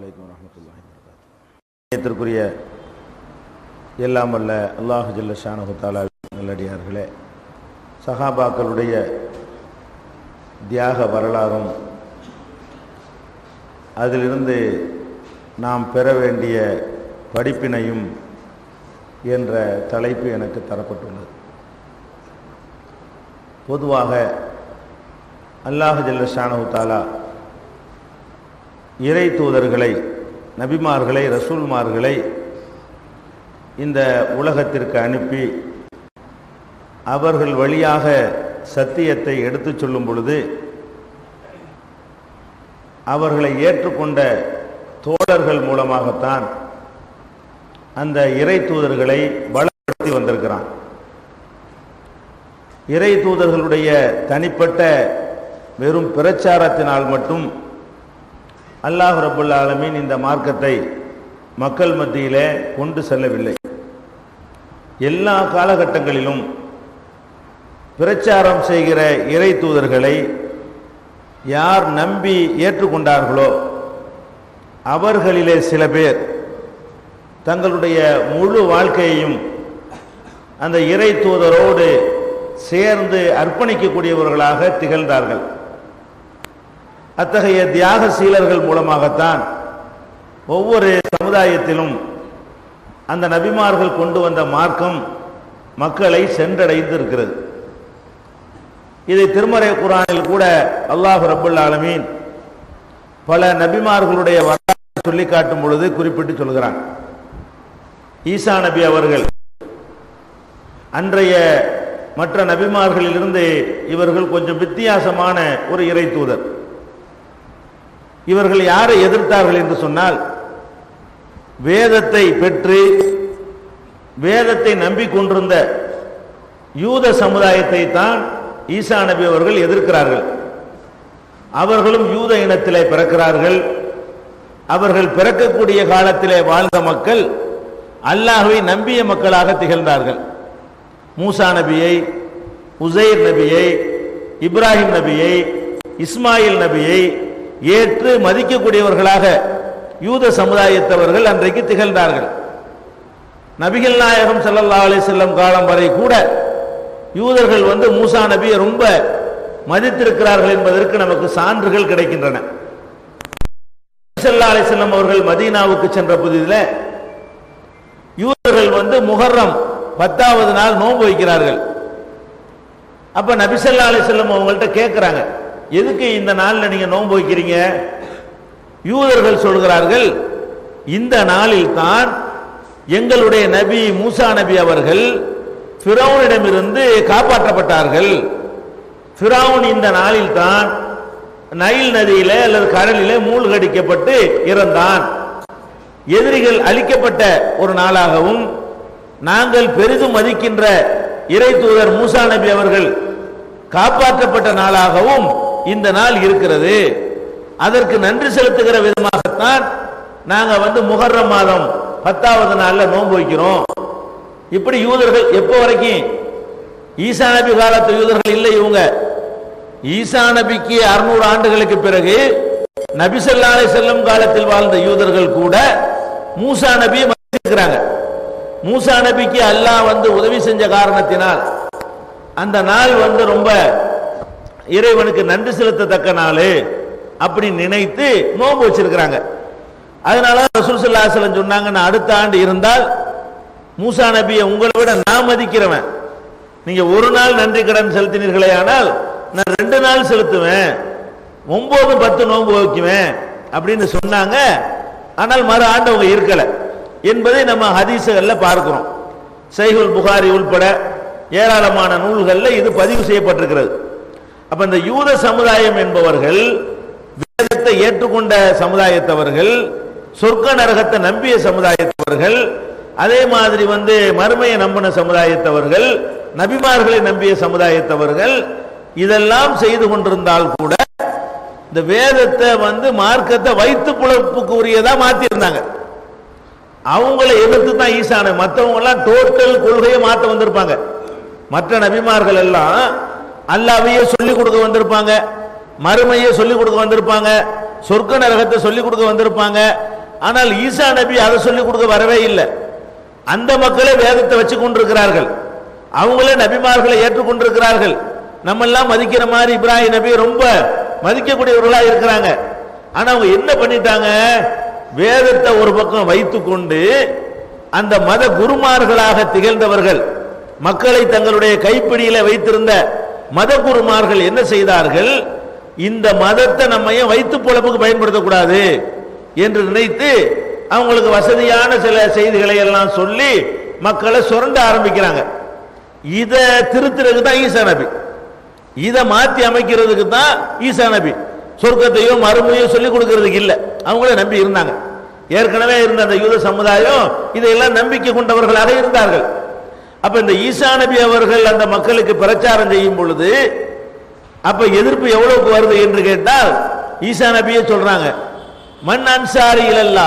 அலைக்கும் வரமத்துல்லாஹி வரகாத்துஹு எல்லாம் வல்ல அல்லாஹு ஜல்ல ஷானஹு தாலா நல்லடியார்களே சஹாபாக்களுடைய தியாக வரலாறும் அதிலிருந்து நாம் பெற வேண்டிய படிப்பினையும் என்ற தலைப்பு எனக்கு தரப்பட்டுள்ளது பொதுவாக அல்லாஹு ஜல்ல ஷானஹு தாலா இறை தூதர்களை நபிமார்களை ரசூல்மார்களை இந்த உலகத்திற்கு அனுப்பி அவர்கள் வழியாக சத்தியத்தை எடுத்துச் சொல்லும் பொழுது அவர்களை ஏற்றுக்கொண்ட தோழர்கள் மூலமாகத்தான் அந்த இறை தூதர்களை பலப்படுத்தி வந்திருக்கிறான் இறை தூதர்களுடைய தனிப்பட்ட வெறும் பிரச்சாரத்தினால் மட்டும் அல்லாஹ் ரபுல் ஆலமீன் இந்த மார்க்கத்தை மக்கள் மத்தியிலே கொண்டு செல்லவில்லை எல்லா காலகட்டங்களிலும் பிரச்சாரம் செய்கிற இறை தூதர்களை யார் நம்பி ஏற்றுக்கொண்டார்களோ அவர்களிலே சில பேர் தங்களுடைய முழு வாழ்க்கையையும் அந்த இறை தூதரோடு சேர்ந்து அர்ப்பணிக்கக்கூடியவர்களாக திகழ்ந்தார்கள் அத்தகைய தியாக சீலர்கள் மூலமாகத்தான் ஒவ்வொரு சமுதாயத்திலும் அந்த நபிமார்கள் கொண்டு வந்த மார்க்கம் மக்களை சென்றடைந்து இருக்கிறது இதை திருமறை குரானில் கூட அல்லாஹு ரபுல் ஆலமீன் பல நபிமார்களுடைய வரலாறு சொல்லி காட்டும் பொழுது குறிப்பிட்டு சொல்கிறான் ஈசா நபி அவர்கள் அன்றைய மற்ற நபிமார்களிலிருந்து இவர்கள் கொஞ்சம் வித்தியாசமான ஒரு இறை தூதர் இவர்கள் யாரை எதிர்த்தார்கள் என்று சொன்னால் வேதத்தை பெற்று வேதத்தை நம்பிக்கொண்டிருந்த யூத சமுதாயத்தை தான் ஈசா நபி அவர்கள் எதிர்க்கிறார்கள் அவர்களும் யூத இனத்திலே பிறக்கிறார்கள் அவர்கள் பிறக்கக்கூடிய காலத்திலே வாழ்ந்த மக்கள் அல்லாஹுவை நம்பிய மக்களாக திகழ்ந்தார்கள் மூசா நபியை உசைர் நபியை இப்ராஹிம் நபியை இஸ்மாயில் நபியை ஏற்று மதிக்கக்கூடியவர்களாக யூத சமுதாயத்தவர்கள் அன்றைக்கு திகழ்ந்தார்கள் நபிகள் நாயகம் சல்லல்லா அலி செல்லம் காலம் வரை கூட யூதர்கள் வந்து மூசா நபியை ரொம்ப மதித்திருக்கிறார்கள் என்பதற்கு நமக்கு சான்றுகள் கிடைக்கின்றன சல்லா அலி செல்லம் அவர்கள் மதீனாவுக்கு சென்ற புதிதில் யூதர்கள் வந்து முகர்ரம் பத்தாவது நாள் நோன்பு வைக்கிறார்கள் அப்ப நபிசல்லா அலி செல்லம் அவங்கள்ட்ட கேட்கிறாங்க எதுக்கு இந்த நாளில் நீங்க நோன்பு வைக்கிறீங்க யூதர்கள் சொல்கிறார்கள் இந்த நாளில் தான் எங்களுடைய நபி மூசா நபி அவர்கள் பிறவுனிடமிருந்து காப்பாற்றப்பட்டார்கள் பிறவுன் இந்த நாளில் தான் நைல் நதியிலே அல்லது கடலிலே மூழ்கடிக்கப்பட்டு இறந்தான் எதிரிகள் அழிக்கப்பட்ட ஒரு நாளாகவும் நாங்கள் பெரிதும் மதிக்கின்ற இறை தூதர் மூசா நபி அவர்கள் காப்பாற்றப்பட்ட நாளாகவும் இந்த நாள் இருக்கிறது அதற்கு நன்றி செலுத்துகிற விதமாகத்தான் நாங்க வந்து முகர்ரம் மாதம் பத்தாவது நாள்ல நோன்பு வைக்கிறோம் இப்படி யூதர்கள் எப்போ வரைக்கும் ஈசா நபி காலத்து யூதர்கள் இல்லை இவங்க ஈசா நபிக்கு அறுநூறு ஆண்டுகளுக்கு பிறகு நபிசல்லாலை செல்லும் காலத்தில் வாழ்ந்த யூதர்கள் கூட மூசா நபியை மதிக்கிறாங்க மூசா நபிக்கு அல்லாஹ் வந்து உதவி செஞ்ச காரணத்தினால் அந்த நாள் வந்து ரொம்ப இறைவனுக்கு நன்றி செலுத்தத்தக்க நாள் அப்படி நினைத்து நோன்பு வச்சிருக்கிறாங்க அதனால ரசூல் சல்லாஹலம் சொன்னாங்க நான் அடுத்த ஆண்டு இருந்தால் மூசா நபியை உங்களை விட நான் மதிக்கிறவன் நீங்க ஒரு நாள் நன்றி கடன் செலுத்தினீர்களே ஆனால் நான் ரெண்டு நாள் செலுத்துவேன் ஒன்பது பத்து நோன்பு வைக்குவேன் அப்படின்னு சொன்னாங்க ஆனால் மறு ஆண்டு அவங்க இருக்கல என்பதை நம்ம ஹதீசுகள்ல பார்க்கிறோம் சைகுல் புகாரி உள்பட ஏராளமான நூல்களில் இது பதிவு செய்யப்பட்டிருக்கிறது அப்ப இந்த யூத சமுதாயம் என்பவர்கள் வேதத்தை ஏற்றுக்கொண்ட சமுதாயத்தவர்கள் சொர்க்க நரகத்தை நம்பிய சமுதாயத்தவர்கள் அதே மாதிரி வந்து மறுமையை நம்பின சமுதாயத்தவர்கள் நபிமார்களை நம்பிய சமுதாயத்தவர்கள் இதெல்லாம் செய்து கொண்டிருந்தால் கூட இந்த வேதத்தை வந்து மார்க்கத்தை வைத்து புழப்புக்கு உரியதா மாத்தி இருந்தாங்க அவங்களை எதிர்த்து தான் ஈசான மற்றவங்க எல்லாம் டோட்டல் கொள்கையை மாற்ற வந்திருப்பாங்க மற்ற நபிமார்கள் எல்லாம் அல்லாவையே சொல்லி கொடுக்க வந்திருப்பாங்க மறுமையை சொல்லி கொடுக்க வந்திருப்பாங்க சொர்க்க நரகத்தை சொல்லி கொடுக்க வந்திருப்பாங்க ஆனால் ஈசா நபி அதை சொல்லிக் கொடுக்க வரவே இல்லை அந்த மக்களே வேதத்தை வச்சு கொண்டிருக்கிறார்கள் அவங்களே நபிமார்களை ஏற்றுக்கொண்டிருக்கிறார்கள் நம்ம எல்லாம் மதிக்கிற மாதிரி இப்ராஹிம் நபி ரொம்ப மதிக்கக்கூடியவர்களா இருக்கிறாங்க ஆனா அவங்க என்ன பண்ணிட்டாங்க வேதத்தை ஒரு பக்கம் வைத்துக்கொண்டு அந்த மத குருமார்களாக திகழ்ந்தவர்கள் மக்களை தங்களுடைய கைப்பிடியில வைத்திருந்த மத குருமார்கள் என்ன செய்தார்கள் இந்த மதத்தை நம்ம ஏன் வைத்து பொழப்புக்கு பயன்படுத்தக்கூடாது என்று நினைத்து அவங்களுக்கு வசதியான சில செய்திகளை எல்லாம் சொல்லி மக்களை சுரண்ட ஆரம்பிக்கிறாங்க இதை திருத்துறதுக்கு தான் ஈசா நபி இதை மாத்தி அமைக்கிறதுக்கு தான் ஈசா நபி சொர்க்கத்தையோ மறுமையோ சொல்லி கொடுக்கறதுக்கு இல்லை அவங்களே நம்பி இருந்தாங்க ஏற்கனவே இருந்த அந்த யூத சமுதாயம் இதையெல்லாம் நம்பிக்கை கொண்டவர்களாக இருந்தார்கள் அப்ப இந்த ஈசா நபி அவர்கள் அந்த மக்களுக்கு பிரச்சாரம் செய்யும் பொழுது அப்ப எதிர்ப்பு எவ்வளவுக்கு வருது என்று கேட்டால் ஈசா நபியே சொல்றாங்க மண் அன்சாரி இல்லல்லா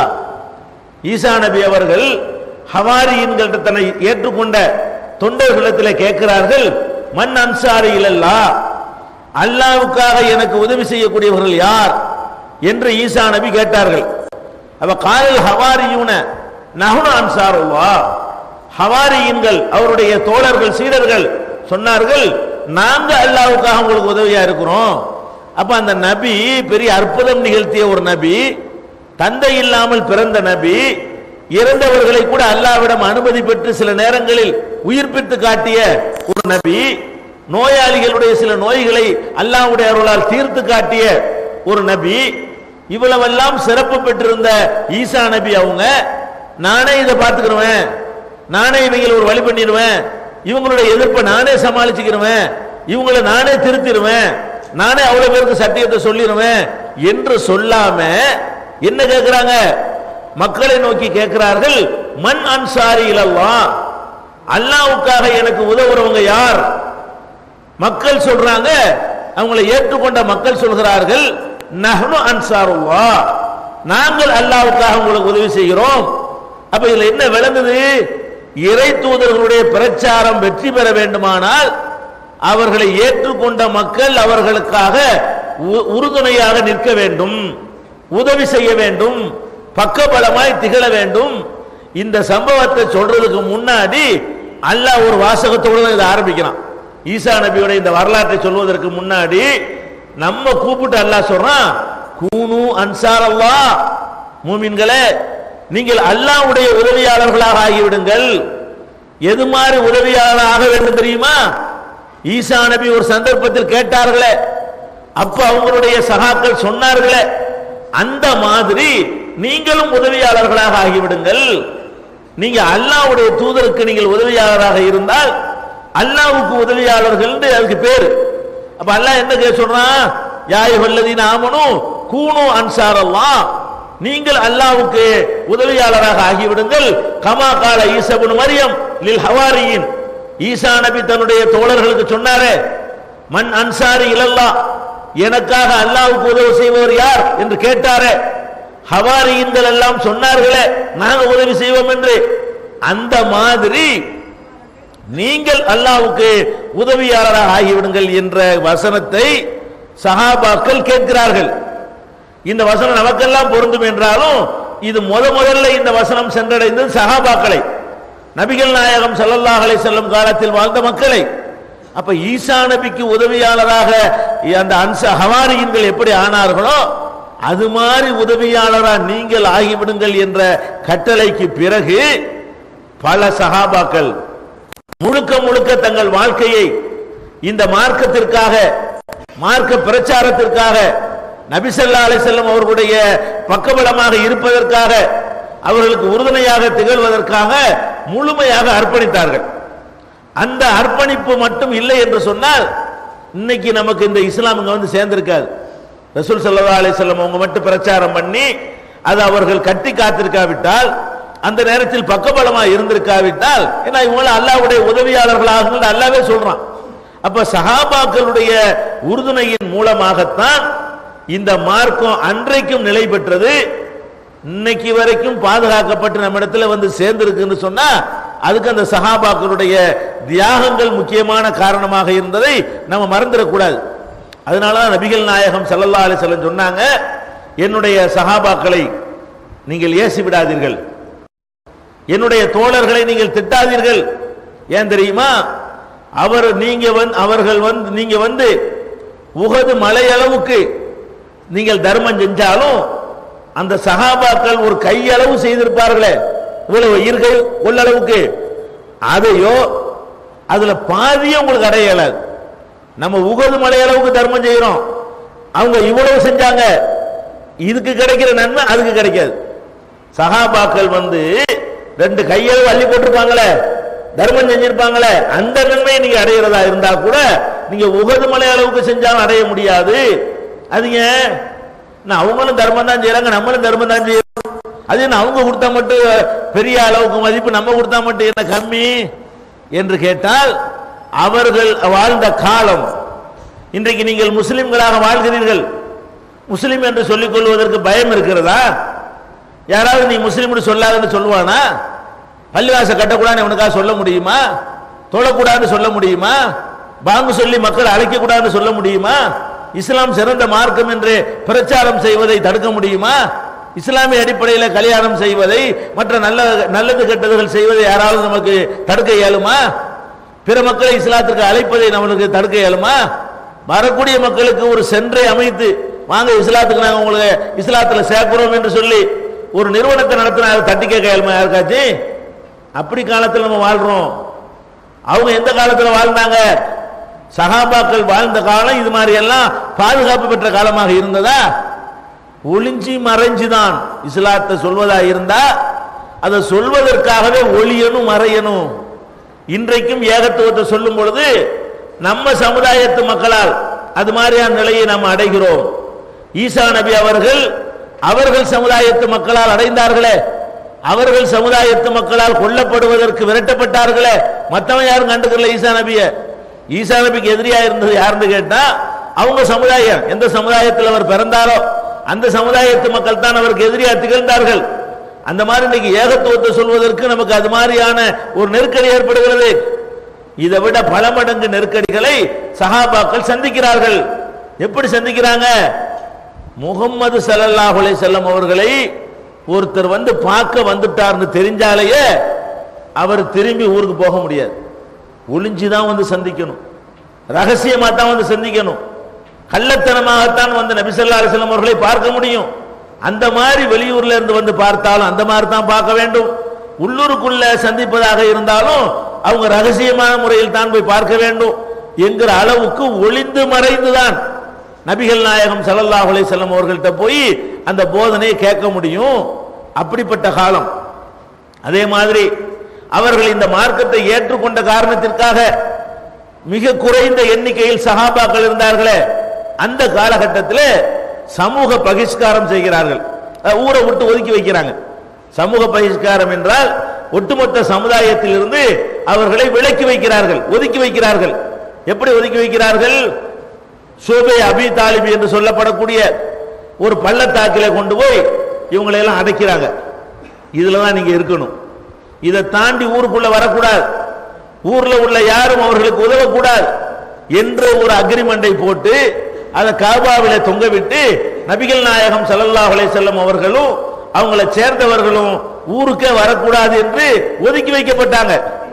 ஈசா நபி அவர்கள் ஹவாரியின்கிட்ட தன்னை ஏற்றுக்கொண்ட தொண்டர்களிடத்தில் கேட்கிறார்கள் மண் அன்சாரி இல்லல்லா அல்லாவுக்காக எனக்கு உதவி செய்யக்கூடியவர்கள் யார் என்று ஈசா நபி கேட்டார்கள் அப்ப காலில் ஹவாரியூன நகுன அன்சாருல்லா ஹவாரியின்கள் அவருடைய தோழர்கள் சீடர்கள் சொன்னார்கள் நாங்க அல்லாவுக்காக உங்களுக்கு உதவியா இருக்கிறோம் அப்ப அந்த நபி பெரிய அற்புதம் நிகழ்த்திய ஒரு நபி தந்தை இல்லாமல் பிறந்த நபி இறந்தவர்களை கூட அல்லாவிடம் அனுமதி பெற்று சில நேரங்களில் உயிர்ப்பித்து காட்டிய ஒரு நபி நோயாளிகளுடைய சில நோய்களை அல்லாஹ்வுடைய அருளால் தீர்த்து காட்டிய ஒரு நபி இவ்வளவெல்லாம் சிறப்பு பெற்றிருந்த ஈசா நபி அவங்க நானே இதை பார்த்துக்கிருவேன் நானே இவங்களை ஒரு வழி பண்ணிடுவேன் இவங்களுடைய எதிர்ப்பை நானே சமாளிச்சுக்கிருவேன் இவங்களை நானே திருத்திடுவேன் நானே அவ்வளவு பேருக்கு சத்தியத்தை சொல்லிடுவேன் என்று சொல்லாம என்ன கேட்கிறாங்க மக்களை நோக்கி கேட்கிறார்கள் மண் அன்சாரி இலல்லா அல்லாவுக்காக எனக்கு உதவுறவங்க யார் மக்கள் சொல்றாங்க அவங்களை ஏற்றுக்கொண்ட மக்கள் சொல்கிறார்கள் நஹ்னு அன்சாருல்லா நாங்கள் அல்லாவுக்காக உங்களுக்கு உதவி செய்கிறோம் அப்ப இதுல என்ன விளங்குது இறை தூதர்களுடைய பிரச்சாரம் வெற்றி பெற வேண்டுமானால் அவர்களை ஏற்றுக்கொண்ட மக்கள் அவர்களுக்காக உ- உறுதுணையாக நிற்க வேண்டும் உதவி செய்ய வேண்டும் பக்கபலமாய் திகழ வேண்டும் இந்த சம்பவத்தை சொல்றதுக்கு முன்னாடி அல்லாஹ் ஒரு வாசகத்தோடு தான் இதை ஆரம்பிக்கிறான் ஈசா நபியோட இந்த வரலாற்றை சொல்வதற்கு முன்னாடி நம்ம கூப்பிட்டு அல்லாஹ் சொல்றான் கூனு அன்சார் அல்லாஹ் மூமின்களே நீங்கள் அல்லாஹ்வுடைய உதவியாளர்களாக ஆகிவிடுங்கள் எது மாதிரி உதவியாளர் ஆக வேண்டும் தெரியுமா ஈசா நபி ஒரு சந்தர்ப்பத்தில் கேட்டார்களே அப்ப அவங்களுடைய சகாக்கள் சொன்னார்களே அந்த மாதிரி நீங்களும் உதவியாளர்களாக ஆகிவிடுங்கள் நீங்க அல்லாஹ்வுடைய தூதருக்கு நீங்கள் உதவியாளராக இருந்தால் அல்லாஹ்வுக்கு உதவியாளர்கள் அதுக்கு பேரு அப்ப அல்லாஹ் என்ன கேட்க சொல்றான் யாய் வல்லதீன் ஆமனும் கூனு அன்சார் அல்லாஹ் நீங்கள் அல்லாஹ்வுக்கு உதவியாளராக ஆகிவிடுங்கள் கமா கால ஈசபுன் மரியம் லில் ஹவாரியின் ஈசா நபி தன்னுடைய தோழர்களுக்கு சொன்னாரே மன் அன்சாரி இலல்லா எனக்காக அல்லாஹ்வுக்கு உதவி செய்பவர் யார் என்று கேட்டாரே ஹவாரியின்கள் எல்லாம் சொன்னார்களே நாங்க உதவி செய்வோம் என்று அந்த மாதிரி நீங்கள் அல்லாஹ்வுக்கு உதவியாளராக ஆகிவிடுங்கள் என்ற வசனத்தை சஹாபாக்கள் கேட்கிறார்கள் இந்த வசனம் நமக்கெல்லாம் பொருந்தும் என்றாலும் இது முத முதல்ல இந்த வசனம் சென்றடைந்தது சஹாபாக்களை நபிகள் நாயகம் ஸல்லல்லாஹு அலைஹி வஸல்லம் காலத்தில் வாழ்ந்த மக்களை அப்ப ஈசா நபிக்கு உதவியாளராக அந்த அன்ச ஹவாரியின்கள் எப்படி ஆனார்களோ அது மாதிரி உதவியாளரா நீங்கள் ஆகிவிடுங்கள் என்ற கட்டளைக்கு பிறகு பல சஹாபாக்கள் முழுக்க முழுக்க தங்கள் வாழ்க்கையை இந்த மார்க்கத்திற்காக மார்க்க பிரச்சாரத்திற்காக நபிசல்லா அலிசல்லம் அவர்களுடைய பக்கபலமாக இருப்பதற்காக அவர்களுக்கு உறுதுணையாக திகழ்வதற்காக முழுமையாக அர்ப்பணித்தார்கள் அந்த அர்ப்பணிப்பு மட்டும் இல்லை என்று சொன்னால் இன்னைக்கு நமக்கு இந்த இஸ்லாம் இங்க வந்து சேர்ந்திருக்காது ரசூல் சல்லா அலிசல்லம் அவங்க மட்டும் பிரச்சாரம் பண்ணி அது அவர்கள் கட்டி காத்திருக்காவிட்டால் அந்த நேரத்தில் பக்கபலமாக இருந்திருக்காவிட்டால் ஏன்னா இவங்கள அல்லாஹ்வுடைய உதவியாளர்களாக அல்லாவே சொல்றான் அப்ப சஹாபாக்களுடைய உறுதுணையின் மூலமாகத்தான் இந்த மார்க்கம் அன்றைக்கும் நிலை பெற்றது இன்னைக்கு வரைக்கும் பாதுகாக்கப்பட்டு நம்ம இடத்துல வந்து சேர்ந்திருக்குன்னு சொன்னா அதுக்கு அந்த சஹாபாக்களுடைய தியாகங்கள் முக்கியமான காரணமாக இருந்ததை நம்ம மறந்துடக்கூடாது அதனால தான் நபிகள் நாயகம் ஸல்லல்லாஹு அலைஹி வஸல்லம் சொன்னாங்க என்னுடைய சஹாபாக்களை நீங்கள் ஏசி விடாதீர்கள் என்னுடைய தோழர்களை நீங்கள் திட்டாதீர்கள் ஏன் தெரியுமா அவர் நீங்க வந்து அவர்கள் வந்து நீங்க வந்து உகது மலை அளவுக்கு நீங்கள் தர்மம் செஞ்சாலும் அந்த சகாபாக்கள் ஒரு கையளவு செய்திருப்பார்களே இவ்வளவு ஈர்கை கொள்ளளவுக்கு அதையோ அதுல பாதியும் உங்களுக்கு அடைய இயலாது நம்ம உகது மலை அளவுக்கு தர்மம் செய்யறோம் அவங்க இவ்வளவு செஞ்சாங்க இதுக்கு கிடைக்கிற நன்மை அதுக்கு கிடைக்காது சகாபாக்கள் வந்து ரெண்டு கையளவு அள்ளி போட்டிருப்பாங்களே தர்மம் செஞ்சிருப்பாங்களே அந்த நன்மையை நீங்க அடையிறதா இருந்தா கூட நீங்க உகது மலை அளவுக்கு செஞ்சாலும் அடைய முடியாது அது ஏன் நான் அவங்களும் தர்மம் தான் செய்யறாங்க நம்மளும் தர்மம் தான் செய்யறோம் அது என்ன அவங்க கொடுத்தா மட்டும் பெரிய அளவுக்கு மதிப்பு நம்ம கொடுத்தா மட்டும் என்ன கம்மி என்று கேட்டால் அவர்கள் வாழ்ந்த காலம் இன்றைக்கு நீங்கள் முஸ்லிம்களாக வாழ்கிறீர்கள் முஸ்லிம் என்று சொல்லிக் கொள்வதற்கு பயம் இருக்கிறதா யாராவது நீ முஸ்லீம்னு சொல்லாதுன்னு சொல்லுவானா பள்ளிவாச கட்டக்கூடாதுன்னு அவனுக்காக சொல்ல முடியுமா தொழக்கூடாதுன்னு சொல்ல முடியுமா பாங்கு சொல்லி மக்கள் அழைக்க கூடாதுன்னு சொல்ல முடியுமா இஸ்லாம் சிறந்த மார்க்கம் என்று பிரச்சாரம் செய்வதை தடுக்க முடியுமா இஸ்லாமிய அடிப்படையில் கல்யாணம் செய்வதை மற்ற நல்ல நல்லது கெட்டதுகள் செய்வதை யாராவது நமக்கு தடுக்க இயலுமா பிற மக்களை இஸ்லாத்திற்கு அழைப்பதை நம்மளுக்கு தடுக்க இயலுமா வரக்கூடிய மக்களுக்கு ஒரு சென்றை அமைத்து வாங்க இஸ்லாத்துக்கு நாங்கள் உங்களுக்கு இஸ்லாத்துல சேர்க்கிறோம் என்று சொல்லி ஒரு நிறுவனத்தை நடத்தினா அதை தட்டி கேட்க இயலுமா யாருக்காச்சு அப்படி காலத்தில் நம்ம வாழ்றோம் அவங்க எந்த காலத்தில் வாழ்ந்தாங்க சகாபாக்கள் வாழ்ந்த காலம் இது மாதிரி எல்லாம் பாதுகாப்பு பெற்ற காலமாக இருந்ததா ஒளிஞ்சி மறைஞ்சுதான் இஸ்லாத்தை சொல்வதா இருந்தா அதை சொல்வதற்காகவே ஒளியணும் மறையணும் இன்றைக்கும் ஏகத்துவத்தை சொல்லும் பொழுது நம்ம சமுதாயத்து மக்களால் அது மாதிரியான நிலையை நாம் அடைகிறோம் ஈசா நபி அவர்கள் அவர்கள் சமுதாயத்து மக்களால் அடைந்தார்களே அவர்கள் சமுதாயத்து மக்களால் கொல்லப்படுவதற்கு விரட்டப்பட்டார்களே மத்தவன் யாரும் கண்டுக்கல ஈசா நபிய ஈசா நபிக்கு எதிரியா இருந்தது யாருன்னு கேட்டா அவங்க சமுதாயம் எந்த சமுதாயத்தில் அவர் பிறந்தாரோ அந்த சமுதாயத்து மக்கள் தான் அவருக்கு எதிரியா திகழ்ந்தார்கள் அந்த மாதிரி இன்னைக்கு ஏகத்துவத்தை சொல்வதற்கு நமக்கு அது மாதிரியான ஒரு நெருக்கடி ஏற்படுகிறது இதை விட பல மடங்கு நெருக்கடிகளை சஹாபாக்கள் சந்திக்கிறார்கள் எப்படி சந்திக்கிறாங்க முகம்மது ஸல்லல்லாஹு அலைஹி செல்லம் அவர்களை ஒருத்தர் வந்து பார்க்க வந்துட்டார்னு தெரிஞ்சாலேயே அவர் திரும்பி ஊருக்கு போக முடியாது ஒளிஞ்சு தான் வந்து சந்திக்கணும் ரகசியமா தான் வந்து சந்திக்கணும் கள்ளத்தனமாகத்தான் வந்து நபி ஸல்லல்லாஹு அலைஹி வஸல்லம் அவர்களை பார்க்க முடியும் அந்த மாதிரி வெளியூர்ல இருந்து வந்து பார்த்தாலும் அந்த மாதிரி தான் பார்க்க வேண்டும் உள்ளூருக்குள்ள சந்திப்பதாக இருந்தாலும் அவங்க ரகசியமான முறையில் தான் போய் பார்க்க வேண்டும் என்கிற அளவுக்கு ஒளிந்து மறைந்துதான் நபிகள் நாயகம் ஸல்லல்லாஹு அலைஹி வஸல்லம் அவர்கள்ட்ட போய் அந்த போதனையை கேட்க முடியும் அப்படிப்பட்ட காலம் அதே மாதிரி அவர்கள் இந்த மார்க்கத்தை ஏற்றுக்கொண்ட காரணத்திற்காக மிக குறைந்த எண்ணிக்கையில் சஹாபாக்கள் இருந்தார்களே அந்த காலகட்டத்தில் சமூக பகிஷ்காரம் செய்கிறார்கள் அஹ் ஊரை விட்டு ஒதுக்கி வைக்கிறாங்க சமூக பகிஷ்காரம் என்றால் ஒட்டுமொத்த சமுதாயத்தில் இருந்து அவர்களை விலக்கி வைக்கிறார்கள் ஒதுக்கி வைக்கிறார்கள் எப்படி ஒதுக்கி வைக்கிறார்கள் சோபே அபி தாலிபி என்று சொல்லப்படக்கூடிய ஒரு பள்ளத்தாக்கிலே கொண்டு போய் இவங்களை எல்லாம் அடைக்கிறாங்க இதுல தான் நீங்க இருக்கணும் இதை தாண்டி ஊருக்குள்ள வரக்கூடாது ஊர்ல உள்ள யாரும் அவர்களுக்கு உதவக்கூடாது என்ற ஒரு அக்ரிமெண்டை போட்டு அதை காபாவில தொங்க விட்டு நபிகள் நாயகம் ஸல்லல்லாஹு அலைஹி வஸல்லம் அவர்களும் அவங்கள சேர்ந்தவர்களும் ஊருக்கே வரக்கூடாது என்று ஒதுக்கி வைக்கப்பட்டாங்க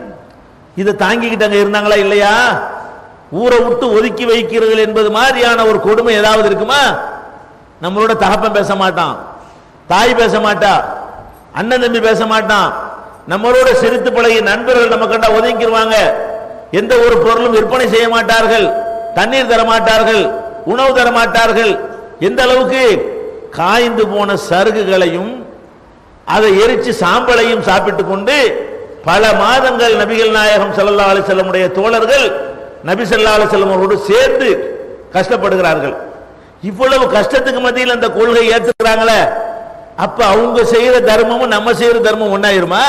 இதை தாங்கிக்கிட்டு அங்க இருந்தாங்களா இல்லையா ஊரை விட்டு ஒதுக்கி வைக்கிறது என்பது மாதிரியான ஒரு கொடுமை ஏதாவது இருக்குமா நம்மளோட தகப்பன் பேச மாட்டான் தாய் பேச மாட்டா அண்ணன் தம்பி பேச மாட்டான் நம்மளோட சிரித்து பழகிய நண்பர்கள் நம்ம கண்டா ஒதுங்கிடுவாங்க எந்த ஒரு பொருளும் விற்பனை செய்ய மாட்டார்கள் தண்ணீர் தர மாட்டார்கள் உணவு தர மாட்டார்கள் எந்த அளவுக்கு காய்ந்து போன சருகுகளையும் அதை எரிச்சு சாம்பலையும் சாப்பிட்டு கொண்டு பல மாதங்கள் நபிகள் நாயகம் ஸல்லல்லாஹு அலைஹி வஸல்லமுடைய தோழர்கள் நபி ஸல்லல்லாஹு அலைஹி வஸல்லம் அவரோடு சேர்ந்து கஷ்டப்படுகிறார்கள் இவ்வளவு கஷ்டத்துக்கு மத்தியில் அந்த கொள்கை ஏத்துக்கிறாங்களே அப்ப அவங்க செய்யற தர்மமும் நம்ம செய்யற தர்மம் ஒன்னாயிருமா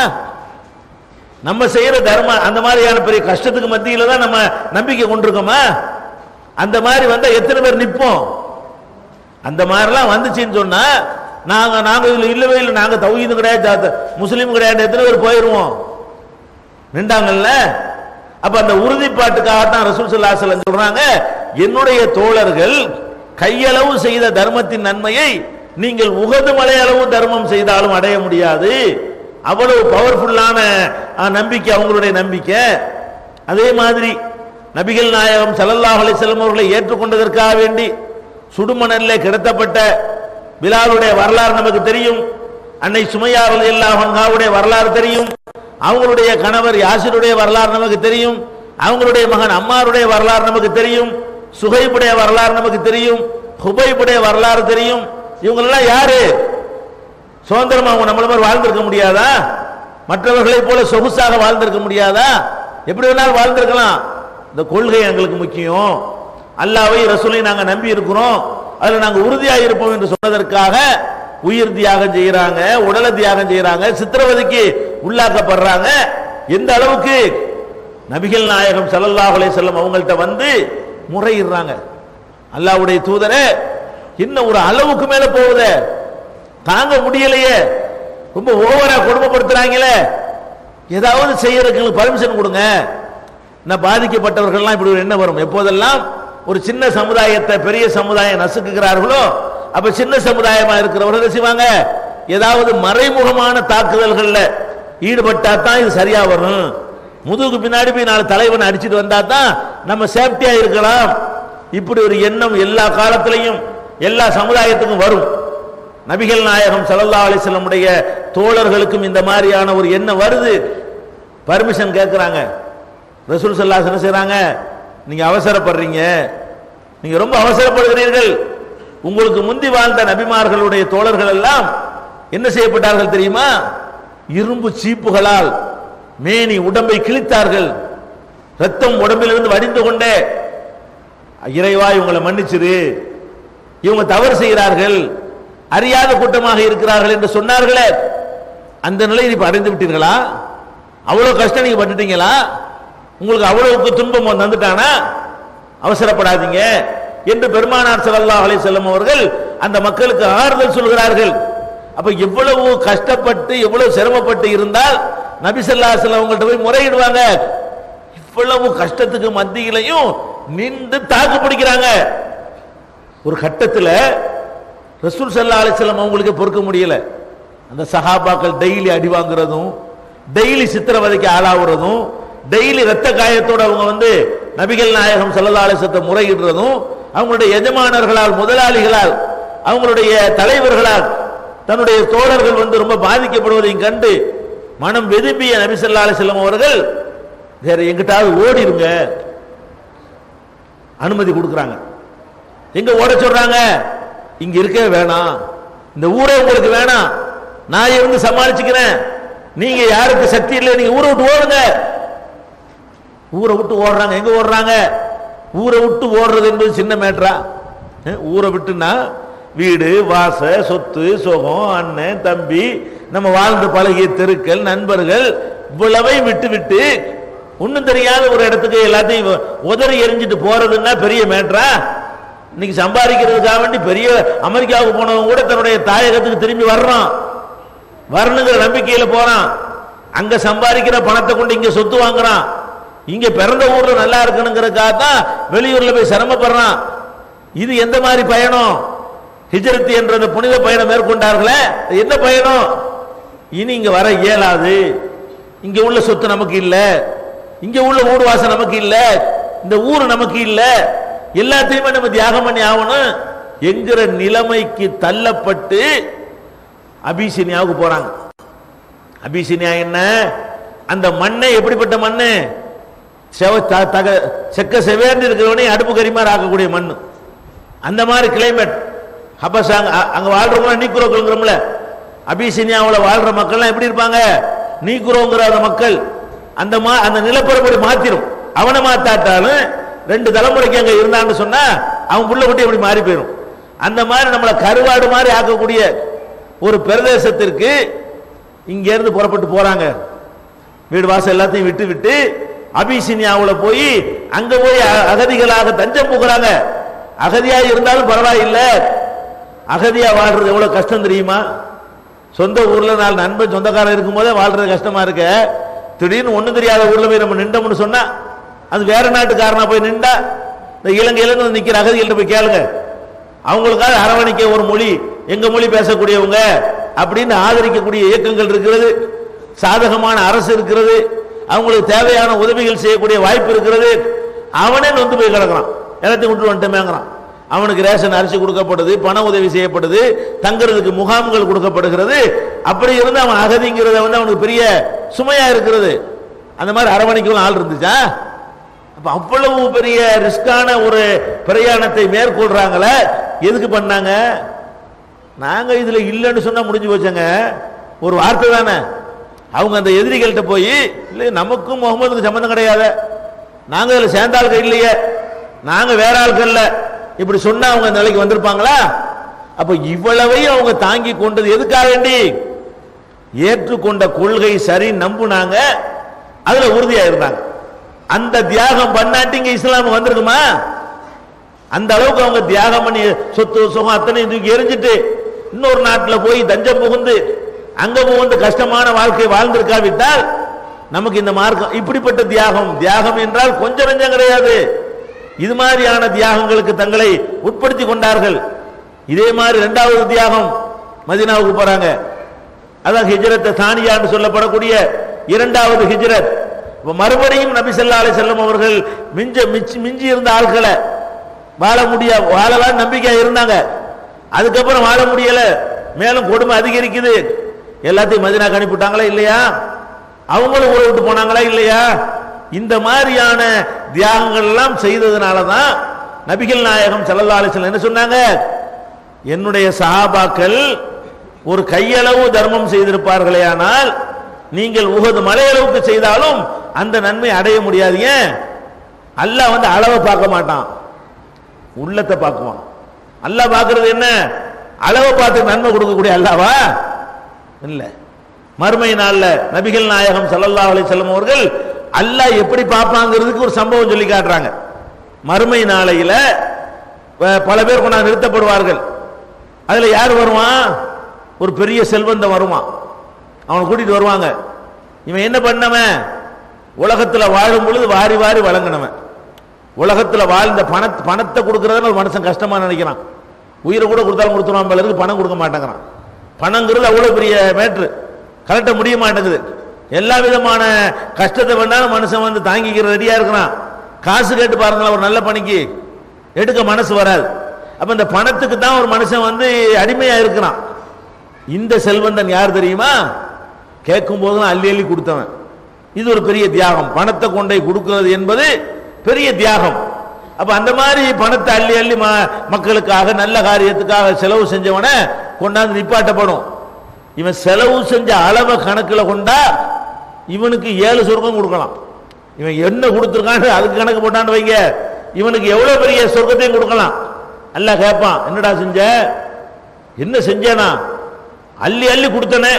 நம்ம செய்யற தர்மம் அந்த மாதிரியான பெரிய கஷ்டத்துக்கு மத்தியில தான் நம்ம நம்பிக்கை கொண்டிருக்கோமா அந்த மாதிரி வந்தா எத்தனை பேர் நிப்போம் அந்த மாதிரிலாம் வந்துச்சுன்னு சொன்னா நாங்க நாங்க இதுல இல்லவே இல்லை நாங்க தௌஹீதும் கிடையாது ஜாத- முஸ்லீம் கிடையாது எத்தனை பேர் போயிருவோம் நின்றாங்கல்ல அப்ப அந்த உறுதிப்பாட்டுக்காகத்தான் ரசூல் ஸல்லல்லாஹு அலைஹி வஸல்லம் சொல்றாங்க என்னுடைய தோழர்கள் கையளவு செய்த தர்மத்தின் நன்மையை நீங்கள் உகது மலை அளவு தர்மம் செய்தாலும் அடைய முடியாது அவ்வளவு பவர்ஃபுல்லான அஹ், நம்பிக்கை அவங்களுடைய நம்பிக்கை அதே மாதிரி நபிகள் நாயகம் ஸல்லல்லாஹு அலைஹி வஸல்லம் அவர்களை ஏற்றுக்கொண்டதற்காக வேண்டி சுடுமணல்ல கிடத்தப்பட்ட பிலாலுடைய வரலாறு நமக்கு தெரியும் அன்னை சுமையா ரலியல்லாஹு அன்ஹாவுடைய வரலாறு தெரியும் அவங்களுடைய கணவர் யாசிருடைய வரலாறு நமக்கு தெரியும் அவங்களுடைய மகன் அம்மாருடைய வரலாறு நமக்கு தெரியும் சுகைபுடைய வரலாறு நமக்கு தெரியும் ஹுபைபுடைய வரலாறு தெரியும் இவங்களெல்லாம் யாரு சுதந்திரமா அவங்க நம்மள மாதிரி வாழ்ந்திருக்க முடியாதா மற்றவர்களைப் போல சொகுசாக வாழ்ந்திருக்க முடியாதா எப்படி வேணாலும் வாழ்ந்திருக்கலாம் இந்த கொள்கை எங்களுக்கு முக்கியம் அல்லாவை ரசூலை நாங்க நம்பி இருக்கிறோம் அதுல நாங்க உறுதியா இருப்போம் என்று சொன்னதற்காக உயிர் தியாகம் செய்யறாங்க உடலை தியாகம் செய்யறாங்க சித்திரவதைக்கு உள்ளாக்கப்படுறாங்க எந்த அளவுக்கு நபிகள் நாயகம் ஸல்லல்லாஹு அலைஹி வஸல்லம் அவங்கள்ட்ட வந்து முறையிடுறாங்க அல்லாஹ்வுடைய தூதரே என்ன ஒரு அளவுக்கு மேல போகுதே தாங்க முடியலையே ரொம்ப ஓவரா கொடுமைப்படுத்துறாங்களே ஏதாவது செய்யறதுக்கு பர்மிஷன் கொடுங்க நான் பாதிக்கப்பட்டவர்கள்லாம் இப்படி ஒரு என்ன வரும் எப்போதெல்லாம் ஒரு சின்ன சமுதாயத்தை பெரிய சமுதாயம் நசுக்குகிறார்களோ அப்ப சின்ன சமுதாயமா இருக்கிறவர்கள் என்ன செய்வாங்க ஏதாவது மறைமுகமான தாக்குதல்கள்ல ஈடுபட்டா தான் இது சரியா வரும் முதுகுக்கு பின்னாடி போய் நாலு தலைவனை அடிச்சிட்டு வந்தா தான் நம்ம சேஃப்டியா இருக்கலாம் இப்படி ஒரு எண்ணம் எல்லா காலத்திலையும் எல்லா சமுதாயத்துக்கும் வரும் நபிகள் நாயகம் ஸல்லல்லாஹு அலைஹி வஸல்லம் உடைய தோழர்களுக்கும் இந்த மாதிரியான ஒரு எண்ணம் வருது பர்மிஷன் கேட்குறாங்க ரசூல் ஸல்லல்லாஹு என்ன செய்றாங்க நீங்க அவசரப்படுறீங்க நீங்க ரொம்ப அவசரப்படுகிறீர்கள் உங்களுக்கு முந்தி வாழ்ந்த நபிமார்களுடைய தோழர்கள் எல்லாம் என்ன செய்யப்பட்டார்கள் தெரியுமா இரும்பு சீப்புகளால் மேனி உடம்பை கிழித்தார்கள் ரத்தம் உடம்பிலிருந்து வடிந்து கொண்டே இறைவா இவங்களை மன்னிச்சிரு இவங்க தவறு செய்கிறார்கள் அறியாத கூட்டமாக இருக்கிறார்கள் என்று சொன்னார்களே அந்த நிலையை இப்ப அடைந்து விட்டீர்களா அவ்வளவு கஷ்டம் நீங்க பட்டுட்டீங்களா உங்களுக்கு அவ்வளவுக்கு துன்பம் வந்து வந்துட்டானா அவசரப்படாதீங்க என்று பெருமானார் ஸல்லல்லாஹு அலைஹி வஸல்லம் அவர்கள் அந்த மக்களுக்கு ஆறுதல் சொல்கிறார்கள் அப்ப எவ்வளவு கஷ்டப்பட்டு எவ்வளவு சிரமப்பட்டு இருந்தால் நபி ஸல்லல்லாஹு அலைஹி வஸல்லம் அவங்கள்ட்ட போய் முறையிடுவாங்க இவ்வளவு கஷ்டத்துக்கு மத்தியிலையும் நின்று தாக்கு பிடிக்கிறாங்க ஒரு கட்டத்துல ரசூல் ஸல்லல்லாஹு அலைஹி வஸல்லம் அவங்களுக்கு பொறுக்க முடியல அந்த சஹாபாக்கள் டெய்லி அடி வாங்குறதும் டெய்லி சித்திரவதைக்கு ஆளாகுறதும் டெய்லி ரத்த காயத்தோட அவங்க வந்து நபிகள் நாயகம் ஸல்லல்லாஹு அலைஹி வஸல்லம் முறையிடுறதும் அவங்களுடைய எஜமானர்களால் முதலாளிகளால் அவங்களுடைய தலைவர்களால் தன்னுடைய தோழர்கள் வந்து ரொம்ப பாதிக்கப்படுவதையும் கண்டு மனம் வெதும்பிய நபி ஸல்லல்லாஹு அலைஹி வஸல்லம் அவர்கள் வேற எங்கிட்டாவது ஓடிருங்க அனுமதி கொடுக்குறாங்க எங்க ஓட சொல்றாங்க இங்க இருக்கவே வேணாம் இந்த ஊரே உங்களுக்கு வேணாம் நான் இருந்து சமாளிச்சுக்கிறேன் நீங்க யாருக்கு சக்தி இல்லை நீங்க ஊரை விட்டு ஓடுங்க ஊரை விட்டு ஓடுறாங்க எங்க ஓடுறாங்க ஊரை விட்டு ஓடுறது என்பது சின்ன மேட்டரா அஹ், ஊரை விட்டுனா வீடு வாச சொத்து சுகம் அண்ணன் தம்பி நம்ம வாழ்ந்து பழகிய தெருக்கள் நண்பர்கள் இவ்வளவையும் விட்டு விட்டு ஒண்ணும் தெரியாத ஒரு இடத்துக்கு எல்லாத்தையும் உதறி எரிஞ்சிட்டு போறதுன்னா பெரிய மேட்டரா இன்னைக்கு சம்பாதிக்கிறதுக்காக வேண்டி பெரிய அமெரிக்காவுக்கு போனவங்க கூட தன்னுடைய தாயகத்துக்கு திரும்பி வர்றான் வரணுங்கிற நம்பிக்கையில போறான் அங்க சம்பாதிக்கிற பணத்தை கொண்டு இங்க சொத்து வாங்குறான் இங்க பிறந்த ஊர்ல நல்லா இருக்கணுங்கிறதுக்காக தான் வெளியூர்ல போய் சிரமப்படுறான் இது எந்த மாதிரி பயணம் ஹிஜ்ரத் என்ற அந்த புனித பயணம் மேற்கொண்டார்களே அது என்ன பயணம் இனி இங்க வர இயலாது இங்க உள்ள சொத்து நமக்கு இல்ல இங்க உள்ள ஊர் வாசம் நமக்கு இல்ல இந்த ஊர் நமக்கு இல்ல எல்லாத்தையுமே நம்ம தியாகம் பண்ணி ஆகணும் என்கிற நிலைமைக்கு தள்ளப்பட்டு அபிசினியாவுக்கு போறாங்க அபிசினியா என்ன அந்த மண்ணை எப்படிப்பட்ட மண்ணு செவ த- தக செக்க செவேர்ந்து இருக்கிறவனே அடுப்பு கரிமாறு ஆக்கக்கூடிய மண் அந்த மாதிரி கிளைமேட் ஹபசாங்க அங்க வாழ்றவங்க நீக்குரோக்கள்ங்கிறோம்ல அபிசினியாவில் வாழ்ற மக்கள்லாம் எப்படி இருப்பாங்க நீக்குரோங்கிற அந்த மக்கள் அந்த மா அந்த நிலப்பரப்படி மாத்திரும் அவனை மாத்தாட்டாலும் ரெண்டு தலைமுறைக்கு அங்க இருந்தான்னு சொன்னா அவன் புள்ள குட்டி எப்படி மாறி போயிடும் அந்த மாதிரி நம்மளை கருவாடு மாதிரி ஆக்கக்கூடிய ஒரு பிரதேசத்திற்கு இங்க இருந்து புறப்பட்டு போறாங்க வீடு வாசல் எல்லாத்தையும் விட்டு விட்டு அபிசினியாவுல போய் அங்க போய் அ- அகதிகளாக தஞ்சம் புகுறாங்க அகதியா இருந்தாலும் பரவாயில்ல அகதியா வாழ்றது எவ்வளவு கஷ்டம் தெரியுமா சொந்த ஊர்ல நாலு நண்பன் சொந்தக்காரன் இருக்கும்போதே வாழ்றது கஷ்டமா இருக்க திடீர்னு ஒண்ணும் தெரியாத ஊர்ல போய் நம்ம நின்றோம்னு சொன்னா அது வேற நாட்டுக்காரனா போய் நின்றா இந்த இலங்கையில இருந்து நிக்கிற அகதிகள்ட்ட போய் கேளுங்க அவங்களுக்காக அரவணைக்க ஒரு மொழி எங்க மொழி பேசக்கூடியவங்க அப்படின்னு ஆதரிக்கக்கூடிய இயக்கங்கள் இருக்கிறது சாதகமான அரசு இருக்கிறது அவங்களுக்கு தேவையான உதவிகள் செய்யக்கூடிய வாய்ப்பு இருக்கிறது அவனே நொந்து போய் கிடக்குறான் எல்லாத்தையும் விட்டு வந்துட்டமேங்கிறான் அவனுக்கு ரேஷன் அரிசி கொடுக்கப்படுது பண உதவி செய்யப்படுது தங்குறதுக்கு முகாம்கள் கொடுக்கப்படுகிறது அப்படி இருந்து அவன் அகதிங்கிறத வந்து அவனுக்கு பெரிய சுமையா இருக்கிறது அந்த மாதிரி அரவணைக்கும் ஆள் இருந்துச்சா அப்ப அவ்வளவு பெரிய ரிஸ்கான ஒரு பிரயாணத்தை மேற்கொள்றாங்களே எதுக்கு பண்ணாங்க நாங்க இதுல இல்லைன்னு சொன்னா முடிஞ்சு போச்சங்க ஒரு வார்த்தை தானே அவங்க அந்த எதிரிகள்கிட்ட போய் இல்லை நமக்கும் முகமதுக்கு சம்பந்தம் கிடையாது நாங்க இதுல சேர்ந்த ஆட்கள் இல்லையே நாங்க வேற ஆட்கள் இல்ல இப்படி சொன்னா அவங்க இந்த நிலைக்கு வந்திருப்பாங்களா அப்ப இவ்வளவையும் அவங்க தாங்கி கொண்டது எதுக்காக வேண்டி ஏற்றுக்கொண்ட கொள்கை சரி நம்புனாங்க அதுல உறுதியா இருந்தாங்க அந்த தியாகம் பண்ணாட்டி இங்க இஸ்லாம் வந்திருக்குமா அந்த அளவுக்கு அவங்க தியாகம் பண்ணி சொத்து சுகம் அத்தனையும் தூக்கி எரிஞ்சிட்டு இன்னொரு நாட்டுல போய் தஞ்சம் புகுந்து அங்க புகுந்து கஷ்டமான வாழ்க்கை வாழ்ந்திருக்காவிட்டால் நமக்கு இந்த மார்க்கம் இப்படிப்பட்ட தியாகம் தியாகம் என்றால் கொஞ்சம் நஞ்சம் கிடையாது இது மாதிரியான தியாகங்களுக்கு தங்களை உட்படுத்தி கொண்டார்கள் இதே மாதிரி இரண்டாவது தியாகம் மதீனாவுக்கு போறாங்க அதான் ஹிஜ்ரத் தானியான்னு சொல்லப்படக்கூடிய இரண்டாவது ஹிஜ்ரத் இப்ப மறுபடியும் நபி ஸல்லல்லாஹு அலைஹி வஸல்லம் அவர்கள் மிஞ்ச மிஞ்சி மிஞ்சி இருந்த ஆட்களை வாழ முடிய வாழலாம் நம்பிக்கையா இருந்தாங்க அதுக்கப்புறம் வாழ முடியல மேலும் கொடுமை அதிகரிக்குது எல்லாத்தையும் மதினாக்கு அனுப்பிவிட்டாங்களா இல்லையா அவங்களும் ஊரை விட்டு போனாங்களா இல்லையா இந்த மாதிரியான தியாகங்கள் எல்லாம் செய்ததுனால தான் நபிகள் நாயகம் ஸல்லல்லாஹு அலைஹி வஸல்லம் என்ன சொன்னாங்க என்னுடைய சஹாபாக்கள் ஒரு கையளவு தர்மம் செய்திருப்பார்களே ஆனால் நீங்கள் உகது மலையளவுக்கு செய்தாலும் அந்த நன்மை அடைய முடியாது ஏன் அல்லாஹ் வந்து அளவை பார்க்க மாட்டான் உள்ளத்தை பார்க்குவான் அல்லாஹ் பார்க்கிறது என்ன அளவை பார்த்து நன்மை கொடுக்கக்கூடிய அல்லாவா இல்ல மறுமை நாள்ல நபிகள் நாயகம் ஸல்லல்லாஹு அலைஹி வஸல்லம் அவர்கள் அல்லாஹ் எப்படி பார்ப்பாங்கிறதுக்கு ஒரு சம்பவம் சொல்லி காட்டுறாங்க மறுமை நாளையில ப- பல பேர் கொண்டாந்து நிறுத்தப்படுவார்கள் அதுல யார் வருவான் ஒரு பெரிய செல்வந்தன் வருவான் அவனை கூட்டிட்டு வருவாங்க இவன் என்ன பண்ணவன் உலகத்துல வாழும் பொழுது வாரி வாரி வழங்கினவன் உலகத்துல வாழ்ந்த பணத்தை பணத்தை கொடுக்கறதுன்னு ஒரு மனுஷன் கஷ்டமா நினைக்கிறான் உயிரை கூட கொடுத்தாலும் கொடுத்துருவான் போல இருக்கு பணம் கொடுக்க மாட்டேங்கிறான் பணங்கிறது அவ்வளவு பெரிய மேட்ரு கரெக்டா முடிய மாட்டேங்குது எல்லா விதமான கஷ்டத்தை வேணாலும் மனுஷன் வந்து தாங்கிக்கிற ரெடியா இருக்கிறான் காசு கேட்டு பாருங்களேன் ஒரு நல்ல பணிக்கு எடுக்க மனசு வராது அப்ப இந்த பணத்துக்கு தான் ஒரு மனுஷன் வந்து அடிமையா இருக்கிறான் இந்த செல்வந்தன் யார் தெரியுமா கேட்கும் போதெல்லாம் அள்ளி அள்ளி கொடுத்தவன் இது ஒரு பெரிய தியாகம் பணத்தை கொண்டே கொடுக்கிறது என்பது பெரிய தியாகம் அப்ப அந்த மாதிரி பணத்தை அள்ளி அள்ளி ம- மக்களுக்காக நல்ல காரியத்துக்காக செலவு செஞ்சவனை கொண்டாந்து நிப்பாட்டப்படும் இவன் செலவு செஞ்ச அளவை கணக்குல கொண்டா இவனுக்கு ஏழு சொர்க்கம் கொடுக்கலாம் இவன் என்ன கொடுத்துருக்கான்னு அதுக்கு கணக்கு போட்டான்னு வைங்க இவனுக்கு எவ்வளவு பெரிய சொர்க்கத்தையும் கொடுக்கலாம் அல்லாஹ் கேட்பான் என்னடா செஞ்ச என்ன செஞ்சேனா அள்ளி அள்ளி கொடுத்தனே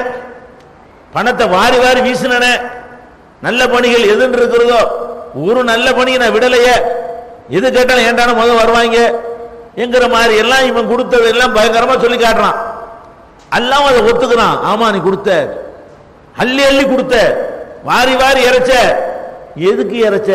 பணத்தை வாரி வாரி வீசினனே நல்ல பணிகள் எதுன்னு இருக்கிறதோ ஒரு நல்ல பணியை நான் விடலையே எது கேட்டாலும் ஏண்டான முதல் வருவாங்க என்கிற மாதிரி எல்லாம் இவன் கொடுத்தது எல்லாம் பயங்கரமா சொல்லி காட்டுறான் அல்லாம அதை ஒத்துக்கிறான் ஆமா நீ கொடுத்த அள்ளி அள்ளி கொடுத்த வாரி வாரி இறைச்ச எதுக்கு இறைச்ச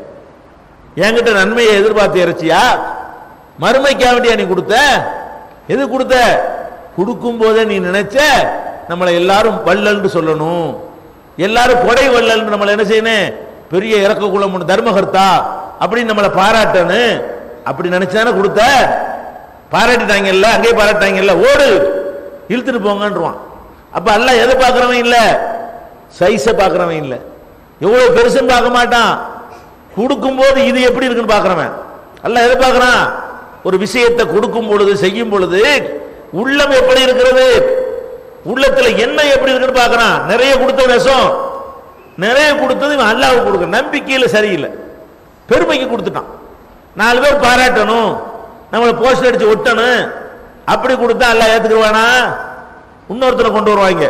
என்கிட்ட நன்மையை எதிர்பார்த்து இறைச்சியா மறுமைக்காக வேண்டியா நீ கொடுத்த எது கொடுத்த கொடுக்கும் போதே நீ நினைச்ச நம்மளை எல்லாரும் வள்ளல்னு சொல்லணும் எல்லாரும் கொடை வள்ளல் நம்மளை என்ன செய்யணும் பெரிய இறக்க குலம் தர்மகர்த்தா அப்படின்னு நம்மளை பாராட்டணும் அப்படி நினைச்சானே கொடுத்த பாராட்டிட்டாங்கல்ல அங்கேயே பாராட்டாங்கல்ல ஓடு இழுத்துட்டு போங்கன்றான் அப்ப அல்லாஹ் எதை பார்க்கறவன் இல்ல சைஸை பார்க்கறவன் இல்ல எவ்வளவு பெருசுன்னு பார்க்க மாட்டான் கொடுக்கும்போது இது எப்படி இருக்குன்னு பார்க்கறவன் அல்லாஹ் எதை பார்க்கறான் ஒரு விஷயத்தை கொடுக்கும் பொழுது செய்யும் பொழுது உள்ளம் எப்படி இருக்கிறது உள்ளத்துல என்ன எப்படி இருக்குன்னு பார்க்கறான் நிறைய கொடுத்த விஷம் நிறைய கொடுத்தது இவன் அல்லாஹ்வுக்கு கொடுக்க நம்பிக்கையில சரியில்லை பெருமைக்கு கொடுத்துட்டான் நாலு பேர் பாராட்டணும் நம்மளை போஸ்ட் அடிச்சு ஒட்டணும் அப்படி கொடுத்தா அல்லாஹ் ஏத்துக்குவானா இன்னொருத்தனை கொண்டு வருவாங்க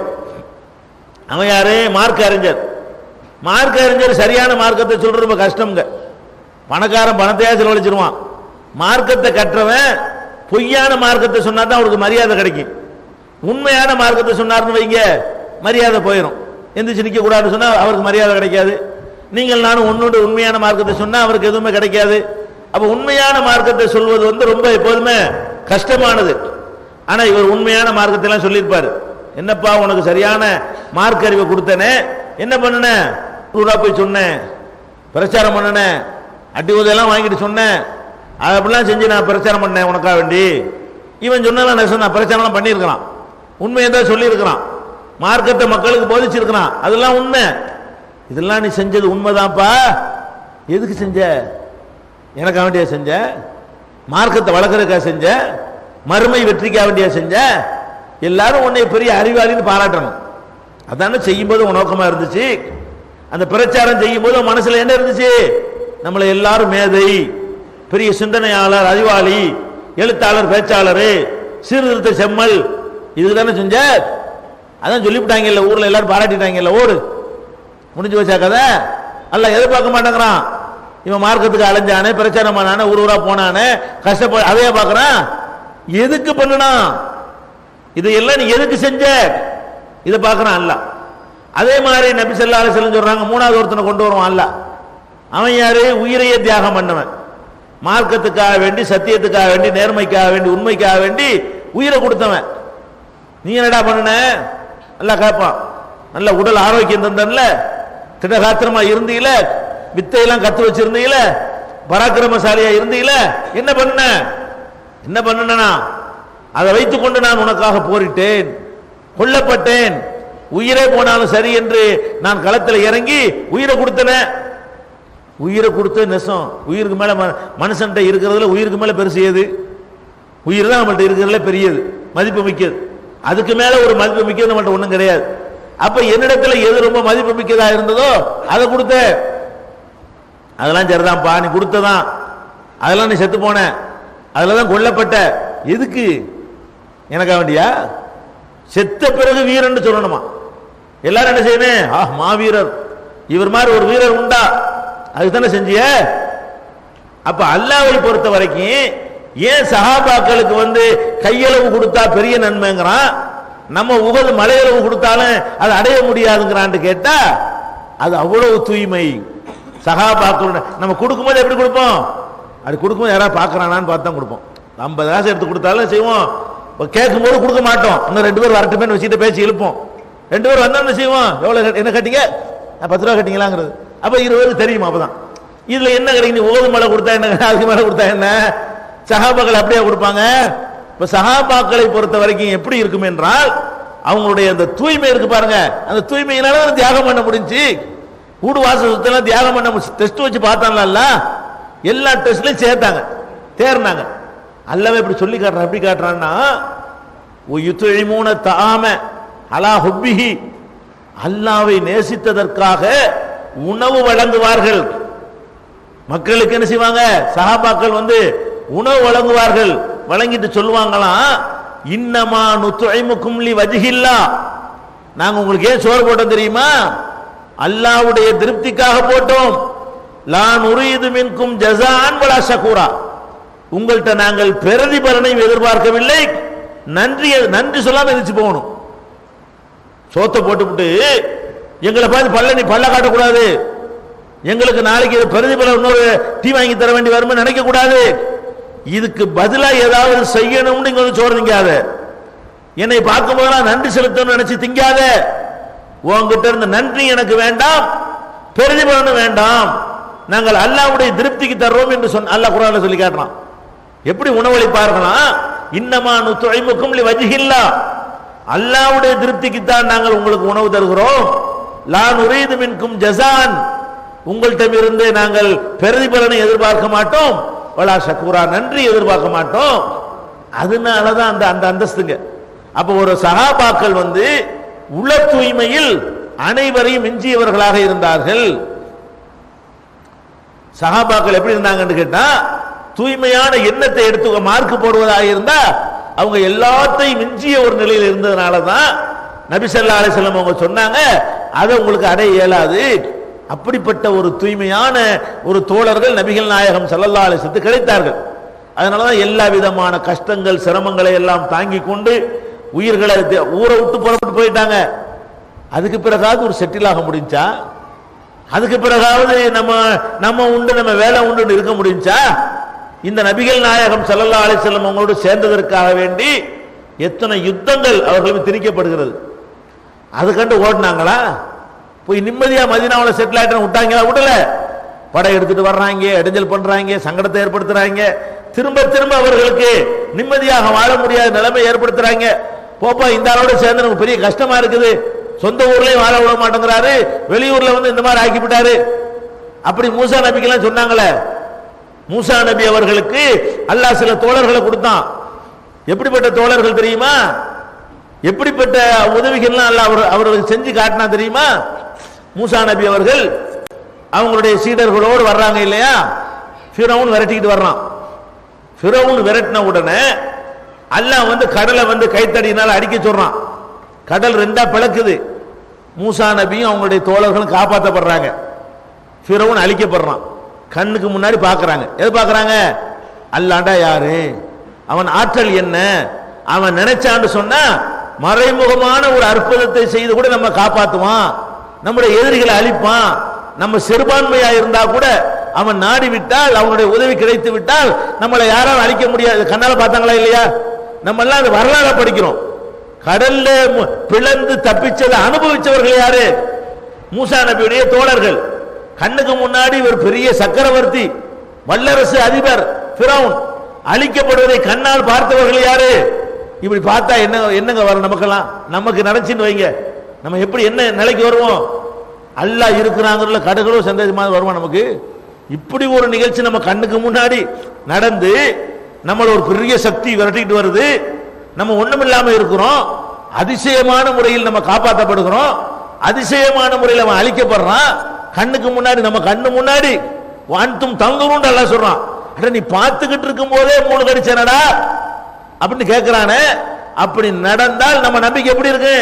அவன் யாரு மார்க் அறிஞர் மார்க் அறிஞர் சரியான மார்க்கத்தை சொல்றது ரொம்ப கஷ்டம்ங்க பணக்காரன் பணத்தையா செலவழிச்சிருவான் மார்க்கத்தை கற்றவன் பொய்யான மார்க்கத்தை சொன்னா தான் அவனுக்கு மரியாதை கிடைக்கும் உண்மையான மார்க்கத்தை சொன்னார்னு வைங்க மரியாதை போயிடும் எந்திரிச்சு நிக்க கூடாதுன்னு சொன்னா அவருக்கு மரியாதை கிடைக்காது நீங்கள் நானும் உன்னோட உண்மையான மார்க்கத்தை சொன்னா அவருக்கு எதுவுமே கிடைக்காது அப்ப உண்மையான மார்க்கத்தை சொல்வது வந்து ரொம்ப எப்போதுமே கஷ்டமானது ஆனா இவர் உண்மையான மார்க்கத்தை எல்லாம் சொல்லியிருப்பாரு என்னப்பா உனக்கு சரியான மார்க் அறிவை கொடுத்தனே என்ன பண்ணுன ஊரா போய் சொன்னேன் பிரச்சாரம் பண்ணினேன் அட்டி உதவியெல்லாம் வாங்கிட்டு சொன்னேன் அது அப்படிலாம் செஞ்சு நான் பிரச்சாரம் பண்ணேன் உனக்காக வேண்டி இவன் சொன்னதெல்லாம் நெசம் நான் பிரச்சாரம்லாம் பண்ணியிருக்கிறான் உண்மையை தான் சொல்லியிருக்கிறான் மார்க்கத்தை மக்களுக்கு போதிச்சிருக்கிறான் அதெல்லாம் உண்மை இதெல்லாம் நீ செஞ்சது உண்மைதான்ப்பா எதுக்கு செஞ்ச எனக்காக வேண்டிய செஞ்ச மார்க்கத்தை வளர்க்கறதுக்காக செஞ்ச மறுமை வெற்றிக்காக வேண்டிய செஞ்ச எல்லாரும் உன்னை பெரிய அறிவாளின்னு பாராட்டணும் அதானே செய்யும்போது உன் நோக்கமா இருந்துச்சு அந்த பிரச்சாரம் செய்யும்போது உன் மனசுல என்ன இருந்துச்சு நம்மளை எல்லாரும் மேதை பெரிய சிந்தனையாளர் அறிவாளி எழுத்தாளர் பேச்சாளர் சீர்திருத்த செம்மல் இதுக்கு தானே செஞ்ச அதான் சொல்லிவிட்டாங்கல்ல ஊர்ல எல்லாரும் பாராட்டிட்டாங்கல்ல ஓடு முடிஞ்சு வச்சா கதை அல்ல எதிர்பார்க்க மாட்டேங்கிறான் இவன் மார்க்கத்துக்கு அலைஞ்சானே பிரச்சாரம் பண்ணானே ஊர் ஊரா போனானே கஷ்டப்பட அதையே பார்க்கறான் எதுக்கு பண்ணுனான் இதையெல்லாம் நீ எதுக்கு செஞ்ச இதை பார்க்கறான் அல்ல அதே மாதிரி நபி ஸல்லல்லாஹு அலைஹி வஸல்லம் சொல்றாங்க மூணாவது ஒருத்தனை கொண்டு வருவான் அல்ல அவன் யாரு உயிரையே தியாகம் பண்ணவன் மார்க்கத்துக்காக வேண்டி சத்தியத்துக்காக வேண்டி நேர்மைக்காக வேண்டி உண்மைக்காக வேண்டி உயிரை கொடுத்தவன் நீ என்னடா பண்ணுன நல்லா கேட்பான் நல்ல உடல் ஆரோக்கியம் தந்தன்ல திடகாத்திரமா இருந்தீல வித்தையெல்லாம் கத்து வச்சிருந்தீல பராக்கிரமசாலியா இருந்தீல என்ன பண்ண என்ன பண்ணனா அதை வைத்துக்கொண்டு நான் உனக்காக போரிட்டேன் கொல்லப்பட்டேன் உயிரே போனாலும் சரி என்று நான் களத்தில் இறங்கி உயிரை கொடுத்தனேன் உயிரை கொடுத்த நெசம் உயிருக்கு மேல ம- மனுஷன்ட்ட இருக்கிறதுல உயிருக்கு மேல பெருசு எது உயிர் தான் நம்மள்ட்ட இருக்கிறதுல பெரியது மதிப்பு மிக்கது அதுக்கு மேல ஒரு மதிப்பு மிக்கது நம்மள்ட்ட ஒண்ணும் கிடையாது அப்ப என்னிடத்துல எது ரொம்ப மதிப்பு மிக்கதா இருந்ததோ அதை கொடுத்த அதெல்லாம் சரிதான்ப்பா நீ கொடுத்ததான் அதெல்லாம் நீ செத்து போன அதுல தான் கொல்லப்பட்ட எதுக்கு எனக்கா வேண்டியா செத்த பிறகு வீரன் சொல்லணுமா எல்லாரும் என்ன செய்யணும் ஆ மாவீரர் இவர் மாதிரி ஒரு வீரர் உண்டா அதுதானே செஞ்சிய அப்ப அல்லாவை பொறுத்த வரைக்கும் ஏன் சஹாபாக்களுக்கு வந்து கையளவு கொடுத்தா பெரிய நன்மைங்கிறான் நம்ம உகது மலையளவு கொடுத்தாலும் அதை அடைய முடியாதுங்கிறான்னு கேட்டா அது அவ்வளவு தூய்மை சஹாபாக்களோட நம்ம கொடுக்கும்போது எப்படி கொடுப்போம் அப்படி கொடுக்கும்போது யாராவது பார்க்கறானான்னு பார்த்து தான் கொடுப்போம் ஐம்பது காசு எடுத்து கொடுத்தாலும் செய்வோம் இப்ப கேட்கும்போது கொடுக்க மாட்டோம் இன்னும் ரெண்டு பேர் வரட்டுமே வச்சுட்டு பேசி இழுப்போம் ரெண்டு பேர் வந்தா என்ன செய்வோம் எவ்வளவு கட்டி- என்ன கட்டிங்க "ஆ, பத்து ரூபா கட்டிங்களாங்கிறது அப்ப இருபது தெரியுமா அப்பதான் இதுல என்ன கிடைக்கும் நீ ஓது மலை கொடுத்தா என்ன அதுக்கு மேல கொடுத்தா என்ன சகாபாக்கள் அப்படியே கொடுப்பாங்க இப்ப சகாபாக்களை பொறுத்த வரைக்கும் எப்படி இருக்கும் என்றால் அவங்களுடைய அந்த தூய்மை இருக்கு பாருங்க அந்த தூய்மையினால தான் தியாகம் பண்ண முடிஞ்சு வீடு வாசல் சுத்தலாம் தியாகம் பண்ண டெஸ்ட் வச்சு பார்த்தான்ல எல்லா டெஸ்ட்லயும் சேர்த்தாங்க தேர்னாங்க அல்லவே இப்படி சொல்லி காட்டுறான் எப்படி காட்டுறான்னா யுத்துழிமூன தாம அலா ஹுப்பிஹி அல்லாவை நேசித்ததற்காக உணவு வழங்குவார்கள் மக்களுக்கு என்ன செய்வாங்க சஹாபாக்கள் வந்து உணவு வழங்குவார்கள் வழங்கிட்டு சொல்லுவாங்களாம் இன்னமா நுத்துழைமுக்கும் லி வஜிஹில்லா நாங்க உங்களுக்கு ஏன் சோறு போட்டோம் தெரியுமா அல்லாவுடைய திருப்திக்காக போட்டோம் லான் உரியது மின்கும் ஜசான் வலா ஷகூரா உங்கள்கிட்ட நாங்கள் பிரதிபலனையும் எதிர்பார்க்கவில்லை நன்றி நன்றி சொல்லாம எதிர்த்து போகணும் சோத்தை போட்டுவிட்டு எங்களை பார்த்து பல்ல நீ பல்ல காட்டக்கூடாது எங்களுக்கு நாளைக்கு இது பிரதிபலம் இன்னொரு டீ வாங்கி தர வேண்டி வரும்னு நினைக்க கூடாது இதுக்கு பதிலா ஏதாவது செய்யணும்னு இங்க வந்து சோறு திங்காத என்னை பார்க்கும் போதெல்லாம் நன்றி செலுத்தணும்னு நினைச்சு திங்காத உன்கிட்ட இருந்து நன்றி எனக்கு வேண்டாம் பிரதிபலனும் வேண்டாம் நாங்கள் அல்லாவுடைய திருப்திக்கு தர்றோம் என்று சொன்ன அல்லாஹ் குரான்ல சொல்லி காட்டுறான் எப்படி உணவளிப்பார்களாம் இன்னமா நுத்துழைமுக்கும் வஜிகில்லா அல்லாவுடைய திருப்திக்கு தான் நாங்கள் உங்களுக்கு உணவு தருகிறோம் லான் உரீது மின்கும் ஜசான் உங்கள்கிட்ட இருந்து நாங்கள் பிரதிபலனை எதிர்பார்க்க மாட்டோம் வலா ஷக்கூரா நன்றி எதிர்பார்க்க மாட்டோம் அதனாலதான் அந்த அந்த அந்தஸ்துங்க அப்ப ஒரு சகாபாக்கள் வந்து உள தூய்மையில் அனைவரையும் மிஞ்சியவர்களாக இருந்தார்கள் சகாபாக்கள் எப்படி இருந்தாங்கன்னு கேட்டா தூய்மையான எண்ணத்தை எடுத்து மார்க் போடுவதாக இருந்தா அவங்க எல்லாத்தையும் மிஞ்சிய ஒரு நிலையில் இருந்ததுனால தான் நபி ஸல்லல்லாஹு அலைஹி வஸல்லம் அவங்க சொன்னாங்க அதை உங்களுக்கு அடைய இயலாது அப்படிப்பட்ட ஒரு தூய்மையான ஒரு தோழர்கள் நபிகள் நாயகம் ஸல்லல்லாஹு அலைஹி வஸல்லத்துக்கு கிடைத்தார்கள் அதனால தான் எல்லா விதமான கஷ்டங்கள் சிரமங்களை எல்லாம் தாங்கி கொண்டு உயிர்களை தி- ஊரை விட்டு புறப்பட்டு போயிட்டாங்க அதுக்கு பிறகாவது ஒரு செட்டில் ஆக முடிஞ்சா அதுக்கு பிறகாவது நம்ம நம்ம உண்டு நம்ம வேலை உண்டு இருக்க முடிஞ்சா இந்த நபிகள் நாயகம் ஸல்லல்லாஹு அலைஹி வஸல்லம் அவங்களோடு சேர்ந்ததற்காக வேண்டி எத்தனை யுத்தங்கள் அவர்களுக்கு திணிக்கப்படுகிறது அது கண்டு ஓடினாங்களா போய் நிம்மதியா மதினாவில் செட்டில் ஆயிட்டு விட்டாங்களா விடல படை எடுத்துட்டு வர்றாங்க இடைஞ்சல் பண்றாங்க சங்கடத்தை ஏற்படுத்துறாங்க திரும்ப திரும்ப அவர்களுக்கு நிம்மதியாக வாழ முடியாத நிலைமை ஏற்படுத்துறாங்க போப்பா இந்த ஆளோட சேர்ந்து நமக்கு பெரிய கஷ்டமா இருக்குது சொந்த ஊர்லயும் வாழ விட மாட்டேங்கிறாரு வெளியூர்ல வந்து இந்த மாதிரி ஆக்கி விட்டாரு அப்படி மூசா நபிக்கெல்லாம் சொன்னாங்களே மூசா நபி அவர்களுக்கு அல்லாஹ் சில தோழர்களை கொடுத்தான் எப்படிப்பட்ட தோழர்கள் தெரியுமா எப்படிப்பட்ட உதவிகள்லாம் அல்லாஹ் அவர் அவர்களுக்கு செஞ்சு காட்டினா தெரியுமா மூசா நபி அவர்கள் அவங்களுடைய சீடர்களோடு வர்றாங்க இல்லையா ஃபிரௌன் விரட்டிக்கிட்டு வர்றான் ஃபிரௌன் விரட்டின உடனே அல்லாஹ் வந்து கடலை வந்து கைத்தடியினால் அடிக்க சொல்றான் கடல் ரெண்டா பிளக்குது மூசா நபியும் அவங்களுடைய தோழர்களும் காப்பாற்றப்படுறாங்க ஃபிரௌன் அழிக்கப்படுறான் கண்ணுக்கு முன்னாடி பார்க்கறாங்க எது பார்க்கறாங்க அல்லாண்டா யாரு அவன் ஆற்றல் என்ன அவன் நினைச்சான்னு சொன்னா மறைமுகமான ஒரு அற்புதத்தை செய்து கூட நம்ம காப்பாத்துவான் நம்முடைய எதிரிகளை அழிப்பான் நம்ம சிறுபான்மையா இருந்தா கூட அவன் நாடி விட்டால் அவனுடைய உதவி கிடைத்து விட்டால் நம்மளை யாராலும் அழிக்க முடியாது கண்ணால பார்த்தாங்களா இல்லையா நம்ம எல்லாம் அது வரலாறு படிக்கிறோம் கடல்ல மு- பிளந்து தப்பிச்சதை அனுபவிச்சவர்கள் யாரு மூசா நபியுடைய தோழர்கள் கண்ணுக்கு முன்னாடி ஒரு பெரிய சக்கரவர்த்தி வல்லரசு அதிபர் ஃபிரௌன் அழிக்கப்படுவதை கண்ணால் பார்த்தவர்கள் யாரு இப்படி பார்த்தா என்ன என்னங்க வரும் நமக்கெல்லாம் நமக்கு நினைச்சுன்னு வைங்க நம்ம எப்படி என்ன நிலைக்கு வருவோம் அல்லாஹ் இருக்கிறாங்கல்ல கடுகளோ சந்தேகமாக வருவோம் நமக்கு இப்படி ஒரு நிகழ்ச்சி நம்ம கண்ணுக்கு முன்னாடி நடந்து நம்மள ஒரு பெரிய சக்தி விரட்டிட்டு வருது நம்ம ஒண்ணுமில்லாம இருக்கிறோம் அதிசயமான முறையில் நம்ம காப்பாற்றப்படுகிறோம் அதிசயமான முறையில் அவன் அழிக்கப்படுறான் கண்ணுக்கு முன்னாடி நம்ம கண்ணு முன்னாடி வான்தும் தங்குரும் எல்லாம் சொல்றான் அட நீ பார்த்துக்கிட்டு இருக்கும் போதே மூணு கடிச்சனடா அப்படின்னு கேட்கிறானே அப்படி நடந்தால் நம்ம நம்பிக்கை எப்படி இருக்கு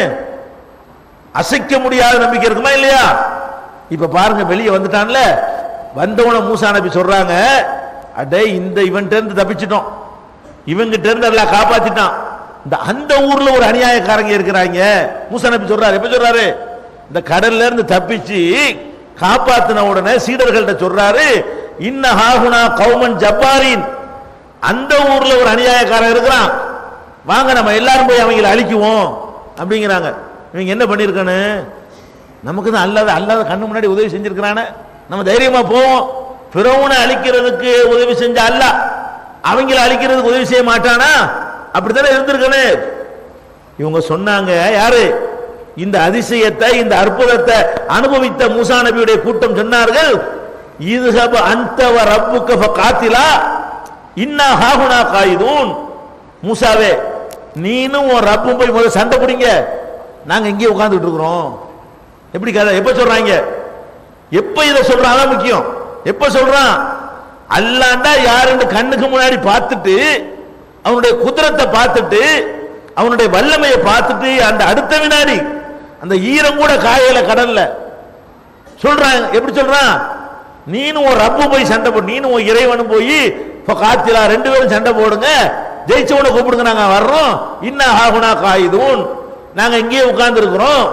அசைக்க முடியாத நம்பிக்கை இருக்குமா இல்லையா இப்ப பாருங்க வெளியே வந்துட்டான்ல வந்தவன மூசா நபி சொல்றாங்க அடே இந்த இவன்ட்ட இருந்து தப்பிச்சிட்டோம் இவங்கிட்ட இருந்து எல்லாம் காப்பாத்திட்டான் இந்த அந்த ஊர்ல ஒரு அநியாயக்காரங்க இருக்கிறாங்க மூசா நபி சொல்றாரு எப்ப சொல்றாரு இந்த கடல்ல இருந்து தப்பிச்சு காப்பாத்தின உடனே சீடர்கள்ட்ட சொல்றாரு இன்ன ஹாகுனா கௌமன் ஜப்பாரின் அந்த ஊர்ல ஒரு அநியாயக்காரன் இருக்கிறான் வாங்க நம்ம எல்லாரும் போய் அவங்களை அழிக்குவோம் அப்படிங்கிறாங்க இவங்க என்ன பண்ணிருக்கானு நமக்கு தான் அல்லாத அல்லாத கண்ணு முன்னாடி உதவி செஞ்சிருக்கிறானே நம்ம தைரியமா போவோம் பிறவுனை அழிக்கிறதுக்கு உதவி செஞ்ச அல்ல அவங்கள அழிக்கிறதுக்கு உதவி செய்ய மாட்டானா அப்படித்தானே இருந்திருக்கனே இவங்க சொன்னாங்க யாரு இந்த அதிசயத்தை இந்த அற்புதத்தை அனுபவித்த மூசா நபியுடைய கூட்டம் சொன்னார்கள் இது சப அந்தவ ரப்புக்க காத்திலா இன்னா ஹாகுனா காயுதூன் மூசாவே நீனும் உன் ரப்பும் போய் முதல்ல சண்டை பிடிங்க நாங்க இங்கே உட்கார்ந்துட்டு இருக்கிறோம் எப்படி கதை எப்ப சொல்றாங்க எப்ப இதை சொல்றான் அதான் முக்கியம் எப்ப சொல்றான் அல்லாண்டா யாருன்னு கண்ணுக்கு முன்னாடி பார்த்துட்டு அவனுடைய குதிரத்தை பார்த்துட்டு அவனுடைய வல்லமையை பார்த்துட்டு அந்த அடுத்த வினாடி அந்த ஈரம் கூட காயல கடல்ல சொல்றான் எப்படி சொல்றான் நீனும் ஒரு ரப்பு போய் சண்டை போடு நீனும் ஒரு இறைவனும் போய் இப்போ காத்திலா ரெண்டு பேரும் சண்டை போடுங்க ஜெயிச்சவனை கூப்பிடுங்க நாங்க வர்றோம் இன்ன ஆகுனா காயுதூன் நாங்க இங்கேயே உட்கார்ந்து இருக்கிறோம்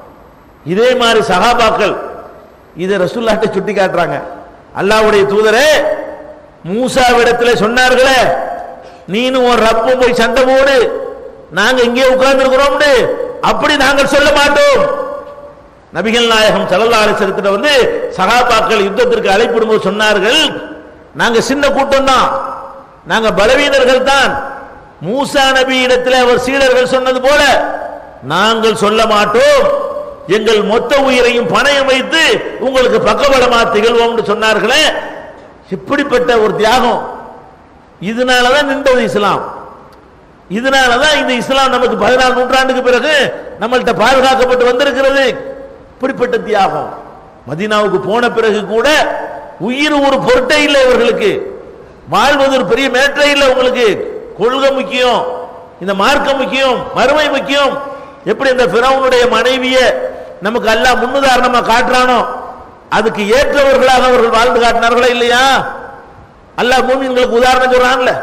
இதே மாதிரி சகாபாக்கள் இதை ரசூல்லாட்ட சுட்டி காட்டுறாங்க அல்லாஹ்வுடைய தூதரே மூசாவிடத்துல சொன்னார்களே நீனும் ஒரு ரப்பும் போய் சண்டை போடு நாங்க இங்கே உட்கார்ந்து இருக்கிறோம்னு அப்படி நாங்கள் சொல்ல மாட்டோம் நபிகள் நாயகம் ஸல்லல்லாஹு அலைஹி வஸல்லத்துல வந்து சகாபாக்கள் யுத்தத்திற்கு அழைப்பிடும்போது சொன்னார்கள் நாங்க சின்ன கூட்டம் தான் நாங்க பலவீனர்கள் தான் மூசா நபி இடத்துல அவர் சீடர்கள் சொன்னது போல நாங்கள் சொல்ல மாட்டோம் எங்கள் மொத்த உயிரையும் பணயம் வைத்து உங்களுக்கு பக்கபலமா திகழ்வோம்னு சொன்னார்களே இப்படிப்பட்ட ஒரு தியாகம் இதனாலதான் நின்றது இஸ்லாம் இதனாலதான் இந்த இஸ்லாம் நமக்கு பதினாலு நூற்றாண்டுக்கு பிறகு நம்மள்ட்ட பாதுகாக்கப்பட்டு வந்திருக்கிறது இப்படிப்பட்ட தியாகம் மதீனாவுக்கு போன பிறகு கூட உயிர் ஒரு பொருட்டே இல்லை இவர்களுக்கு வாழ்வது ஒரு பெரிய மேற்றே இல்லை உங்களுக்கு கொள்கை முக்கியம் இந்த மார்க்கம் முக்கியம் மறுமை முக்கியம் எப்படி இந்த பிறவனுடைய மனைவிய நமக்கு அல்லாஹ் முன்னுதாரணமா காட்டுறானோ அதுக்கு ஏற்றவர்களாக அவர்கள் வாழ்ந்து காட்டினார்களா இல்லையா அல்லாஹ் மூமின்களுக்கு உதாரணம் சொல்றான்ல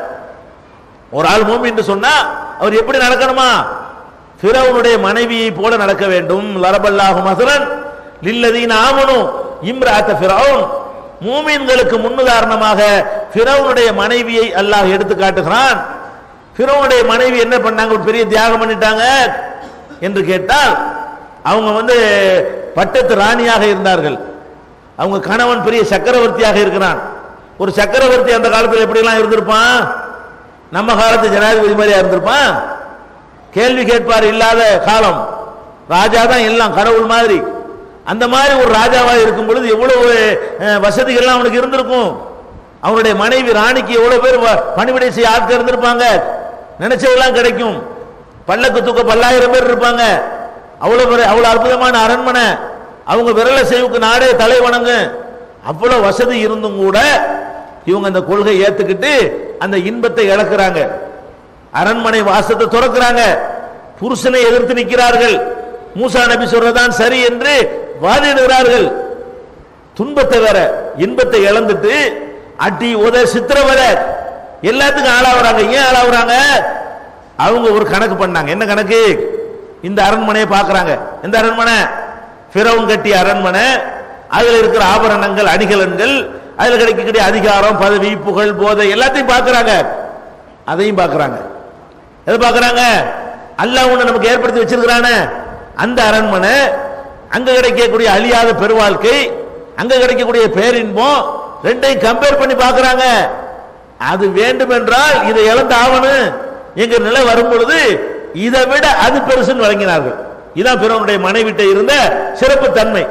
ஒரு ஆள் மூமின் சொன்னா அவர் எப்படி நடக்கணுமா பிறவனுடைய மனைவியை போல நடக்க வேண்டும் லரபல்லாஹு மசலன் லில்லதீன ஆமனு இம்ராத்த ஃபிரௌன் மூமின்களுக்கு முன்னுதாரணமாக ஃபிரௌனுடைய மனைவியை அல்லாஹ் எடுத்து காட்டுகிறான் பிறவுடைய மனைவி என்ன பண்ணாங்க ஒரு பெரிய தியாகம் பண்ணிட்டாங்க என்று கேட்டால் அவங்க வந்து பட்டத்து ராணியாக இருந்தார்கள் அவங்க கணவன் பெரிய சக்கரவர்த்தியாக இருக்கிறான் ஒரு சக்கரவர்த்தி அந்த காலத்தில் எப்படிலாம் இருந்திருப்பான் நம்ம காலத்து ஜனாதிபதி மாதிரியா இருந்திருப்பான் கேள்வி கேட்பார் இல்லாத காலம் ராஜா தான் எல்லாம் கடவுள் மாதிரி அந்த மாதிரி ஒரு ராஜாவா இருக்கும் பொழுது எவ்வளவு அஹ், வசதிகள்லாம் அவனுக்கு இருந்திருக்கும் அவனுடைய மனைவி ராணிக்கு எவ்வளவு பேர் வ- பணிவிடை செய்ய ஆட்கள் இருந்திருப்பாங்க நினைச்சதெல்லாம் கிடைக்கும் பல்லக்கு தூக்க பல்லாயிரம் பேர் இருப்பாங்க அவ்வளவு பெரிய- அவ்வளவு அற்புதமான அரண்மனை அவங்க விரல செய்வுக்கு நாடே தலை வணங்கு அவ்வளவு வசதி இருந்தும் கூட இவங்க அந்த கொள்கை ஏத்துக்கிட்டு அந்த இன்பத்தை இழக்கிறாங்க அரண்மனை வாசத்தை துறக்கிறாங்க புருஷனை எதிர்த்து நிற்கிறார்கள் மூசா நபி சொல்றதான் சரி என்று வாதிடுகிறார்கள் துன்பத்தை வேற இன்பத்தை இழந்துட்டு அடி உத சித்திரவதை எல்லாத்துக்கும் ஆளாவுறாங்க ஏன் ஆளாவுறாங்க அவங்க ஒரு கணக்கு பண்ணாங்க என்ன கணக்கு இந்த அரண்மனையை பார்க்கறாங்க இந்த அரண்மனை பிறவும் கட்டிய அரண்மனை அதுல இருக்கிற ஆபரணங்கள் அணிகலன்கள் அதுல கிடைக்கக்கூடிய அதிகாரம் பதவி புகழ் போதை எல்லாத்தையும் பார்க்கறாங்க அதையும் பார்க்கறாங்க எதை பார்க்கறாங்க அல்லாஹ் ஒண்ணு நமக்கு ஏற்படுத்தி வச்சிருக்கிறானே அந்த அரண்மனை அங்க கிடைக்கக்கூடிய அழியாத பெருவாழ்க்கை அங்க கிடைக்கக்கூடிய பேரின்பம் ரெண்டையும் கம்பேர் பண்ணி பார்க்கறாங்க அது வேண்டும் என்றால் இதை இழந்து ஆவணும் எங்க நிலை வரும் பொழுது இதை விட அது பெருசுன்னு வழங்கினார்கள் இதான் பிறவனுடைய மனைவிட்ட இருந்த சிறப்பு தன்மை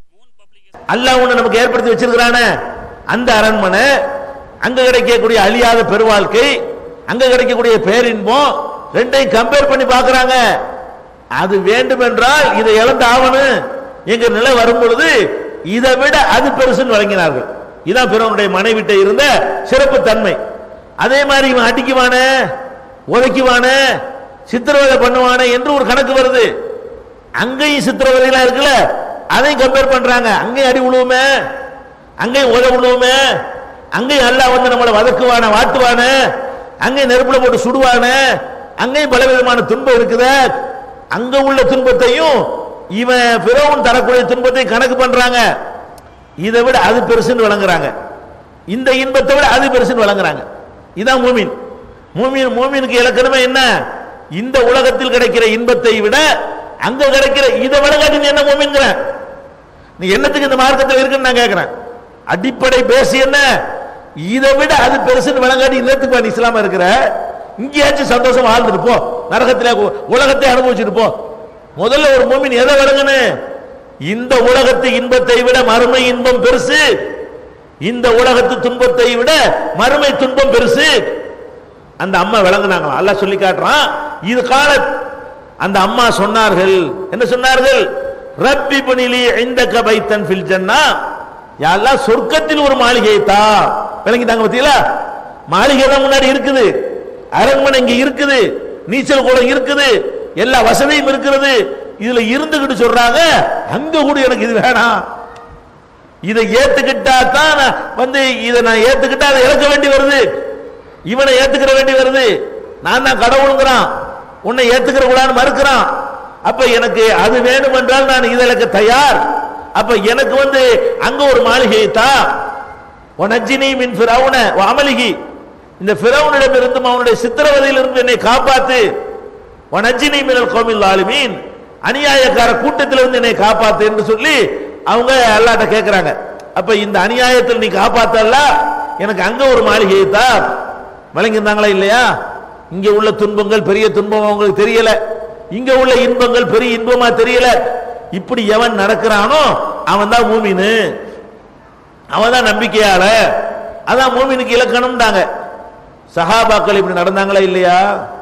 அல்லாஹ் ஒண்ணு நமக்கு ஏற்படுத்தி வச்சிருக்கிறானே அந்த அரண்மனை அங்க கிடைக்கக்கூடிய அழியாத பெருவாழ்க்கை அங்க கிடைக்கக்கூடிய பேரின்பம் ரெண்டையும் கம்பேர் பண்ணி பார்க்கறாங்க அது வேண்டும் என்றால் இதை இழந்து ஆவணும் எங்க நிலை வரும் பொழுது இதை விட அது பெருசுன்னு வழங்கினார்கள் இதான் பிறவனுடைய மனைவிட்ட இருந்த சிறப்பு தன்மை அதே மாதிரி இவன் அடிக்குவானே உதைக்குவானே சித்திரவதை பண்ணுவானே என்று ஒரு கணக்கு வருது அங்கேயும் சித்திரவதைலாம் இருக்குல்ல அதையும் கம்பேர் பண்றாங்க அங்கேயும் அடி விழுவுமே அங்கேயும் உத விழுவுமே அங்கேயும் அல்லாஹ் வந்து நம்மளை வதக்குவான வாட்டுவான அங்கேயும் நெருப்புல போட்டு சுடுவான அங்கேயும் பலவிதமான துன்பம் இருக்குதே அங்க உள்ள துன்பத்தையும் இவன் பிறவும் தரக்கூடிய துன்பத்தையும் கணக்கு பண்றாங்க இதை விட அது பெருசுன்னு வழங்குறாங்க இந்த இன்பத்தை விட அது பெருசுன்னு வழங்குறாங்க இதான் மூமின் மூமின் மூமினுக்கு இலக்கணமே என்ன இந்த உலகத்தில் கிடைக்கிற இன்பத்தை விட அங்க கிடைக்கிற இதை விளங்காட்டி நீ என்ன மூமின்கிற நீ என்னத்துக்கு இந்த மார்க்கத்தில் இருக்குன்னு நான் கேட்கிறேன் அடிப்படை பேசி என்ன இதை விட அது பெருசுன்னு விளங்காட்டி இன்னத்துக்கு நீ இஸ்லாம இருக்கிற இங்கேயாச்சும் சந்தோஷம் வாழ்ந்துட்டு போ நரகத்துல உலகத்தை அனுபவிச்சுட்டு போ முதல்ல ஒரு மூமின் எதை விளங்கணும் இந்த உலகத்து இன்பத்தை விட மறுமை இன்பம் பெருசு இந்த உலகத்து துன்பத்தை விட மறுமை துன்பம் பெருசு அந்த அம்மா விளங்குனாங்களாம் அல்லாஹ் சொல்லி காட்டுறான் இது கால அந்த அம்மா சொன்னார்கள் என்ன சொன்னார்கள் ரப்பி புனிலி இந்த கபைத்தன் ஃபில் ஜன்னா யாரெல்லாம் சொர்க்கத்தில் ஒரு மாளிகை தா விளங்கிட்டாங்க பத்தியலா மாளிகை தான் முன்னாடி இருக்குது அரண்மனை இங்க இருக்குது நீச்சல் குளம் இருக்குது எல்லா வசதியும் இருக்கிறது இதுல இருந்துகிட்டு சொல்றாங்க அங்க கூட எனக்கு இது வேணாம் இதை ஏத்துக்கிட்டா தான் நான் வந்து இதை நான் ஏத்துக்கிட்டா அதை இழக்க வேண்டி வருது இவனை ஏத்துக்கிற வேண்டி வருது நான் தான் கடவுளுங்கிறான் உன்னை ஏத்துக்கிற கூடாது மறுக்கிறான் அப்ப எனக்கு அது வேணும் என்றால் நான் இதை இழக்க தயார் அப்ப எனக்கு வந்து அங்க ஒரு மாளிகை தா உனஜினி மின் ஃபிரௌன அமலிகி இந்த ஃபிரௌனிடம் இருந்தும் அவனுடைய சித்திரவதையில் இருந்து என்னை காப்பாத்து உனஜினி மினல் கோமில் ஆளுமீன் அநியாயக்கார கூட்டத்திலிருந்து என்னை காப்பாத்து என்று சொல்லி அவங்க அல்லாட்ட கேட்கிறாங்க அப்ப இந்த அநியாயத்தில் நீ காப்பாத்தல்ல எனக்கு அங்க ஒரு மாளிகையை தா வழங்கியிருந்தாங்களா இல்லையா இங்க உள்ள துன்பங்கள் பெரிய துன்பம் அவங்களுக்கு தெரியல இங்க உள்ள இன்பங்கள் பெரிய இன்பமா தெரியல இப்படி எவன் நடக்கிறானோ அவன் தான் மூமினு அவன் தான் நம்பிக்கையாள அதான் மூமினுக்கு இலக்கணம்டாங்க சஹாபாக்கள் இப்படி நடந்தாங்களா இல்லையா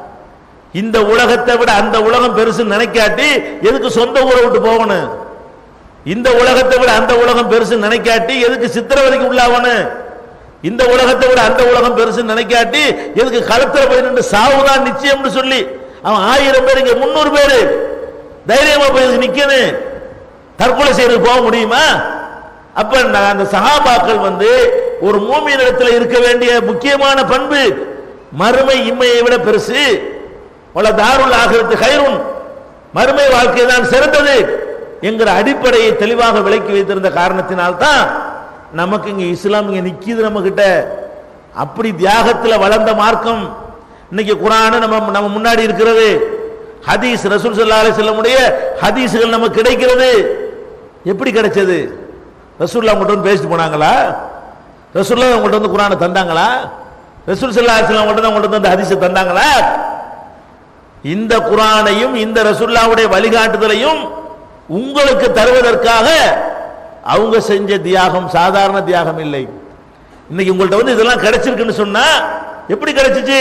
இந்த உலகத்தை விட அந்த உலகம் பெருசு நினைக்காட்டி எதுக்கு சொந்த ஊரை விட்டு போகணும் இந்த உலகத்தை விட அந்த உலகம் பெருசு நினைக்காட்டி எதுக்கு சித்திரவதைக்கு உள்ளாவணும் இந்த உலகத்தை விட அந்த உலகம் பெருசு நினைக்காட்டி எதுக்கு களத்துல போய் நின்று சாவுதான் நிச்சயம்னு சொல்லி அவன் ஆயிரம் பேர் இங்க முன்னூறு பேரு தைரியமா போய் இதுக்கு நிக்கணும் தற்கொலை செய்யறது போக முடியுமா அப்ப நான் அந்த சஹாபாக்கள் வந்து ஒரு மூமியினிடத்துல இருக்க வேண்டிய முக்கியமான பண்பு மறுமை இம்மையை விட பெருசு வல தாருல் ஆகிறது ஹைருன் மறுமை வாழ்க்கை தான் சிறந்தது என்கிற அடிப்படையை தெளிவாக விளக்கி வைத்திருந்த காரணத்தினால்தான் நமக்கு இங்க இஸ்லாம் இங்க நிக்கிது நம்ம கிட்ட அப்படி தியாகத்துல வளர்ந்த மார்க்கம் இன்னைக்கு குரான் நம்ம நம்ம முன்னாடி இருக்கிறது ஹதீஸ் ரசூல் ஸல்லல்லாஹு அலைஹி வஸல்லமுடைய ஹதீஸ்கள் நமக்கு கிடைக்கிறது எப்படி கிடைச்சது ரசூல்லா உங்கள்கிட்ட வந்து பேசிட்டு போனாங்களா ரசூல்லா உங்கள்கிட்ட வந்து குரானை தந்தாங்களா ரசூல் ஸல்லல்லாஹு அலைஹி வஸல்லம் உங்கள்கிட்ட உங்கள்கிட்ட வந்து ஹதீஸை தந்தாங்களா இந்த குரானையும் இந்த ரசூல்லாவுடைய வழிகாட்டுதலையும் உங்களுக்கு தருவதற்காக அவங்க செஞ்ச தியாகம் சாதாரண தியாகம் இல்லை இன்னைக்கு உங்கள்ட்ட வந்து இதெல்லாம் கிடைச்சிருக்குன்னு சொன்னா எப்படி கிடைச்சிச்சு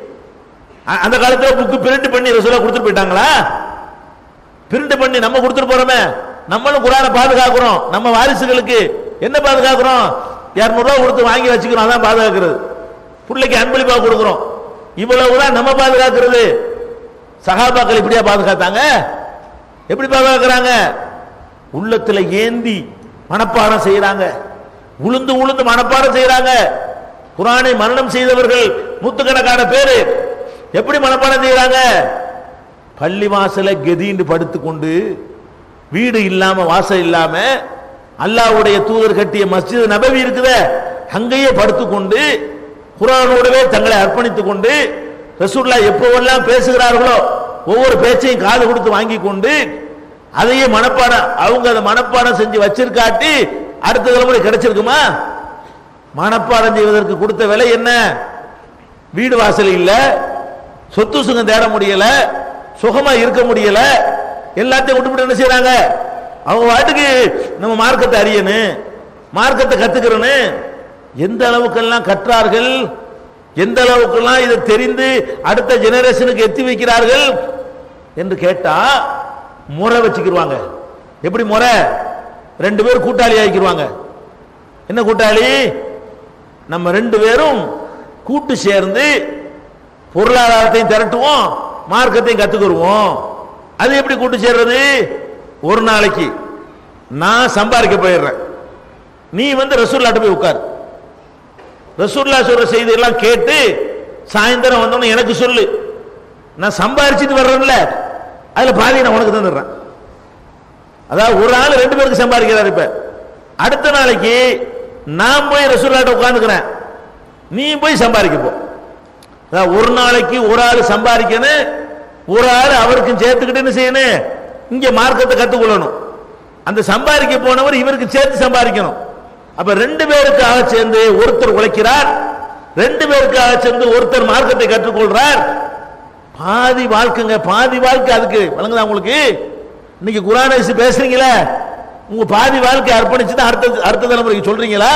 அ- அந்த காலத்துல புக்கு பிரிண்ட் பண்ணி ரசூலா கொடுத்துட்டு போயிட்டாங்களா பிரிண்ட் பண்ணி நம்ம கொடுத்துட்டு போறோமே நம்மளும் குரானை பாதுகாக்கிறோம் நம்ம வாரிசுகளுக்கு என்ன பாதுகாக்கிறோம் 200 ரூபாய் கொடுத்து வாங்கி வச்சுக்கிறோம் அதான் பாதுகாக்கிறது பிள்ளைக்கு அன்பளிப்பா கொடுக்கிறோம் இவ்வளவுதான் நம்ம பாதுகாக்கிறது சகாபாக்கள் இப்படியா பாதுகாத்தாங்க எப்படி பாதுகாக்கிறாங்க உள்ளத்துல ஏந்தி மனப்பாடம் செய்யறாங்க உளுந்து உளுந்து மனப்பாடம் செய்யறாங்க குரானை மரணம் செய்தவர்கள் நூத்துக்கணக்கான பேரு எப்படி மனப்பாடம் செய்யறாங்க பள்ளி வாசல கெதின்னு படுத்துக்கொண்டு வீடு இல்லாம வாசல் இல்லாம அல்லாஹ்வுடைய தூதர் கட்டிய மஸ்ஜித் நபவி இருக்குதே அங்கேயே படுத்துக்கொண்டு குரானோடவே தங்களை அர்ப்பணித்துக் கொண்டு ரசூல்லா எப்போவெல்லாம் பேசுகிறார்களோ ஒவ்வொரு பேச்சையும் காது கொடுத்து வாங்கி கொண்டு அதையே மனப்பாடம் அவங்க அதை மனப்பாடம் செஞ்சு வச்சிருக்காட்டி அடுத்த தலைமுறை கிடைச்சிருக்குமா மனப்பாடம் செய்வதற்கு கொடுத்த விலை என்ன வீடு வாசல் இல்ல சொத்து சுகம் தேட முடியல சுகமா இருக்க முடியல எல்லாத்தையும் விட்டுவிட்டு என்ன செய்றாங்க அவங்க வாட்டுக்கு நம்ம மார்க்கத்தை அறியணும் மார்க்கத்தை கத்துக்கிறோன்னு எந்த அளவுக்கெல்லாம் கற்றார்கள் எந்த அளவுக்கெல்லாம் இதை தெரிந்து அடுத்த ஜெனரேஷனுக்கு எத்தி வைக்கிறார்கள் என்று கேட்டா முறை வச்சுக்கிருவாங்க எப்படி முறை ரெண்டு பேர் கூட்டாளி ஆகிக்கிருவாங்க என்ன கூட்டாளி நம்ம ரெண்டு பேரும் கூட்டு சேர்ந்து பொருளாதாரத்தையும் திரட்டுவோம் மார்க்கத்தையும் கத்துக்கிடுவோம் அது எப்படி கூட்டு சேர்றது ஒரு நாளைக்கு நான் சம்பாதிக்க போயிடுறேன் நீ வந்து ரசூல்லாட்ட போய் உட்கார் ரசூல்லா சொல்ற செய்தி எல்லாம் கேட்டு சாயந்தரம் வந்தோன்னு எனக்கு சொல்லு நான் சம்பாரிச்சிட்டு வர்றேன்ல அதுல பாதி நான் உனக்கு தந்துடுறேன் அதாவது ஒரு ஆள் ரெண்டு பேருக்கு சம்பாதிக்கிறார் இப்ப அடுத்த நாளைக்கு நான் போய் ரசூல்லாட்ட உட்காந்துக்கிறேன் நீ போய் சம்பாதிக்க போ அதாவது ஒரு நாளைக்கு ஒரு ஆள் சம்பாதிக்கணும் ஒரு ஆள் அவருக்கும் சேர்த்துக்கிட்டு என்ன செய்யணும் இங்க மார்க்கத்தை கத்துக்கொள்ளணும் அந்த சம்பாதிக்க போனவர் இவருக்கு சேர்த்து சம்பாதிக்கணும் அப்ப ரெண்டு பேருக்காக சேர்ந்து ஒருத்தர் உழைக்கிறார் ரெண்டு பேருக்காக சேர்ந்து ஒருத்தர் மார்க்கத்தை கற்றுக்கொள்றார் பாதி வாழ்க்கைங்க பாதி வாழ்க்கை அதுக்கு வழங்குதா உங்களுக்கு இன்னைக்கு குரான் ஹதீஸ் பேசுறீங்களே உங்க பாதி வாழ்க்கை அர்ப்பணிச்சு தான் அடுத்த அடுத்த தலைமுறைக்கு சொல்றீங்களா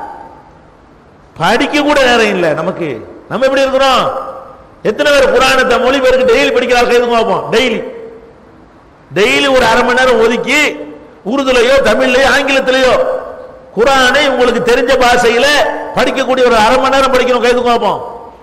படிக்க கூட நேரம் இல்லை நமக்கு நம்ம எப்படி இருக்கிறோம் எத்தனை பேர் குரானத்தை மொழி பேருக்கு டெய்லி படிக்கிறார் கைது பார்ப்போம் டெய்லி டெய்லி ஒரு அரை மணி நேரம் ஒதுக்கி உருதுலையோ தமிழ்லையோ ஆங்கிலத்திலேயோ குரானை உங்களுக்கு தெரிஞ்ச பாஷையில படிக்கக்கூடிய ஒரு அரை மணி நேரம் படிக்கணும் கைது பார்ப்போம்